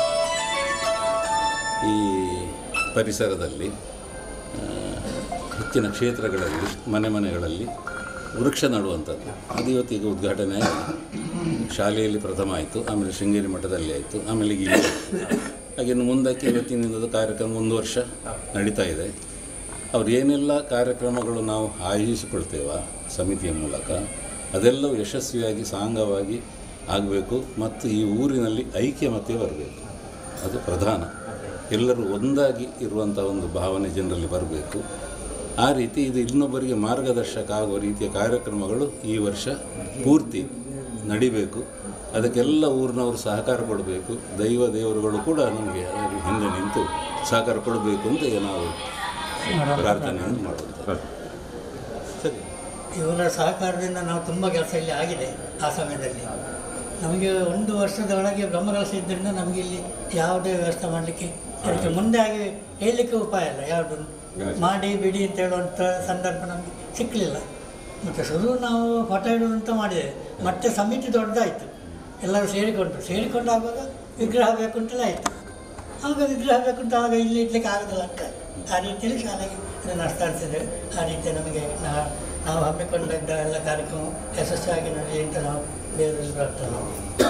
ಈ ಪರಿಸರದಲ್ಲಿ ಆ, ಹೆಚ್ಚಿನ ಕ್ಷೇತ್ರಗಳಲ್ಲಿ ಮನೆ ಮನೆಗಳಲ್ಲಿ ವೃಕ್ಷ ನಡುವಂಥದ್ದು ಅದು ಇವತ್ತಿಗೆ ಉದ್ಘಾಟನೆ ಆಗಿ ಶಾಲೆಯಲ್ಲಿ ಪ್ರಥಮ ಆಯಿತು ಆಮೇಲೆ ಶೃಂಗೇರಿ ಮಠದಲ್ಲಿ ಆಯಿತು ಆಮೇಲೆ ಈಗ ಇಲ್ಲಿ ಆಯ್ತು. ಹಾಗೆ ಇನ್ನು ಮುಂದಕ್ಕೆ ಇವತ್ತಿನಿಂದ ಕಾರ್ಯಕ್ರಮ ಒಂದು ವರ್ಷ ನಡೀತಾ ಇದೆ ಅವ್ರು ಏನೆಲ್ಲ ಕಾರ್ಯಕ್ರಮಗಳು ನಾವು ಆಯೋಜಿಸಿಕೊಳ್ತೇವ ಸಮಿತಿಯ ಮೂಲಕ ಅದೆಲ್ಲವೂ ಯಶಸ್ವಿಯಾಗಿ ಸಾಂಗವಾಗಿ ಆಗಬೇಕು ಮತ್ತು ಈ ಊರಿನಲ್ಲಿ ಐಕ್ಯಮತ್ಯ ಬರಬೇಕು ಅದು ಪ್ರಧಾನ ಎಲ್ಲರೂ ಒಂದಾಗಿ ಇರುವಂಥ ಒಂದು ಭಾವನೆ ಜನರಲ್ಲಿ ಬರಬೇಕು ಆ ರೀತಿ ಇದು ಇನ್ನೊಬ್ಬರಿಗೆ ಮಾರ್ಗದರ್ಶಕ ಆಗುವ ರೀತಿಯ ಕಾರ್ಯಕ್ರಮಗಳು ಈ ವರ್ಷ ಪೂರ್ತಿ ನಡಿಬೇಕು ಅದಕ್ಕೆಲ್ಲ ಊರಿನವರು ಸಹಕಾರ ಕೊಡಬೇಕು ದೈವ ದೇವರುಗಳು ಕೂಡ ನಮಗೆ ಅದರ ಹಿಂದೆ ನಿಂತು ಸಹಕಾರ ಕೊಡಬೇಕು ಅಂತ ಈಗ ನಾವು ಪ್ರಾರ್ಥನೆಯನ್ನು ಮಾಡುವಂಥದ್ದು ಸರಿ ಇವರ ಸಹಕಾರದಿಂದ ನಾವು ತುಂಬ ಕೆಲಸ ಇಲ್ಲಿ ಆಗಿದೆ ಆ ಸಮಯದಲ್ಲಿ ನಮಗೆ ಒಂದು ವರ್ಷದ ಒಳಗೆ ಬ್ರಹ್ಮಕಲಶ ಇದ್ದರಿಂದ ನಮಗೆ ಇಲ್ಲಿ ಯಾವುದೇ ವ್ಯವಸ್ಥೆ ಮಾಡಲಿಕ್ಕೆ ಅದಕ್ಕೆ ಮುಂದೆ ಆಗಿ ಹೇಳಲಿಕ್ಕೆ ಉಪಾಯ ಇಲ್ಲ ಯಾವುದು ಮಾಡಿ ಬಿಡಿ ಅಂತ ಹೇಳುವಂಥ ಸಂದರ್ಭ ನಮಗೆ ಸಿಕ್ಕಲಿಲ್ಲ ಮತ್ತು ಶುರು ನಾವು ಫೋಟೋ ಇಡುವಂತ ಮಾಡಿದ್ದೇವೆ ಮತ್ತೆ ಸಮಿತಿ ದೊಡ್ಡದಾಯಿತು ಎಲ್ಲರೂ ಸೇರಿಕೊಂಡು ಸೇರಿಕೊಂಡಾಗುವಾಗ ವಿಗ್ರಹ ಬೇಕು ಅಂತಲೇ ಆಯಿತು ಆಗ ವಿಗ್ರಹ ಬೇಕು ಅಂತ ಆಗ ಇಲ್ಲಿ ಇಡ್ಲಿಕ್ಕೆ ಆಗೋದಿಲ್ಲ ಅಂತ ಆ ರೀತಿಯಲ್ಲಿ ಶಾಲೆಗೆ ಇದನ್ನು ಹಸ್ತಾಂತರಿಸಿದ್ದೇವೆ ಆ ರೀತಿ ನಮಗೆ ನಾ- ನಾವು ಹಮ್ಮಿಕೊಂಡಿದ್ದ ಎಲ್ಲ ಕಾರ್ಯಕ್ರಮ ಯಶಸ್ವಿಯಾಗಿ ನಡೆಯಲಿ ಅಂತ ನಾವು ದೇವರಲ್ಲಿ ಪ್ರಾರ್ಥನೆ ಮಾಡ್ತೀವಿ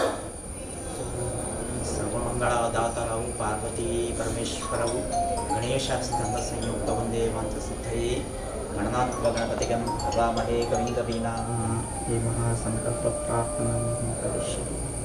ಸರ್ವಮಂಗಳದಾತರವು ಪಾರ್ವತಿ ಪರಮೇಶ್ವರವು ಗಣೇಶಾಸ್ಕಂದ ಸಂಯುಕ್ತ ಒಂದೇ ಮಂತ್ರ ಸಿದ್ಧಯೇ ಗಣನಾತ್ಮ ಗಣಪತಿಗಂ ಹವಾಮಹೇ ಕವಿಂ ಕವೀನಾಂ ಈ ಮಹಾಸಂಕಲ್ಪ ಪ್ರಾರ್ಥನಾ ಪ್ರವೇಶ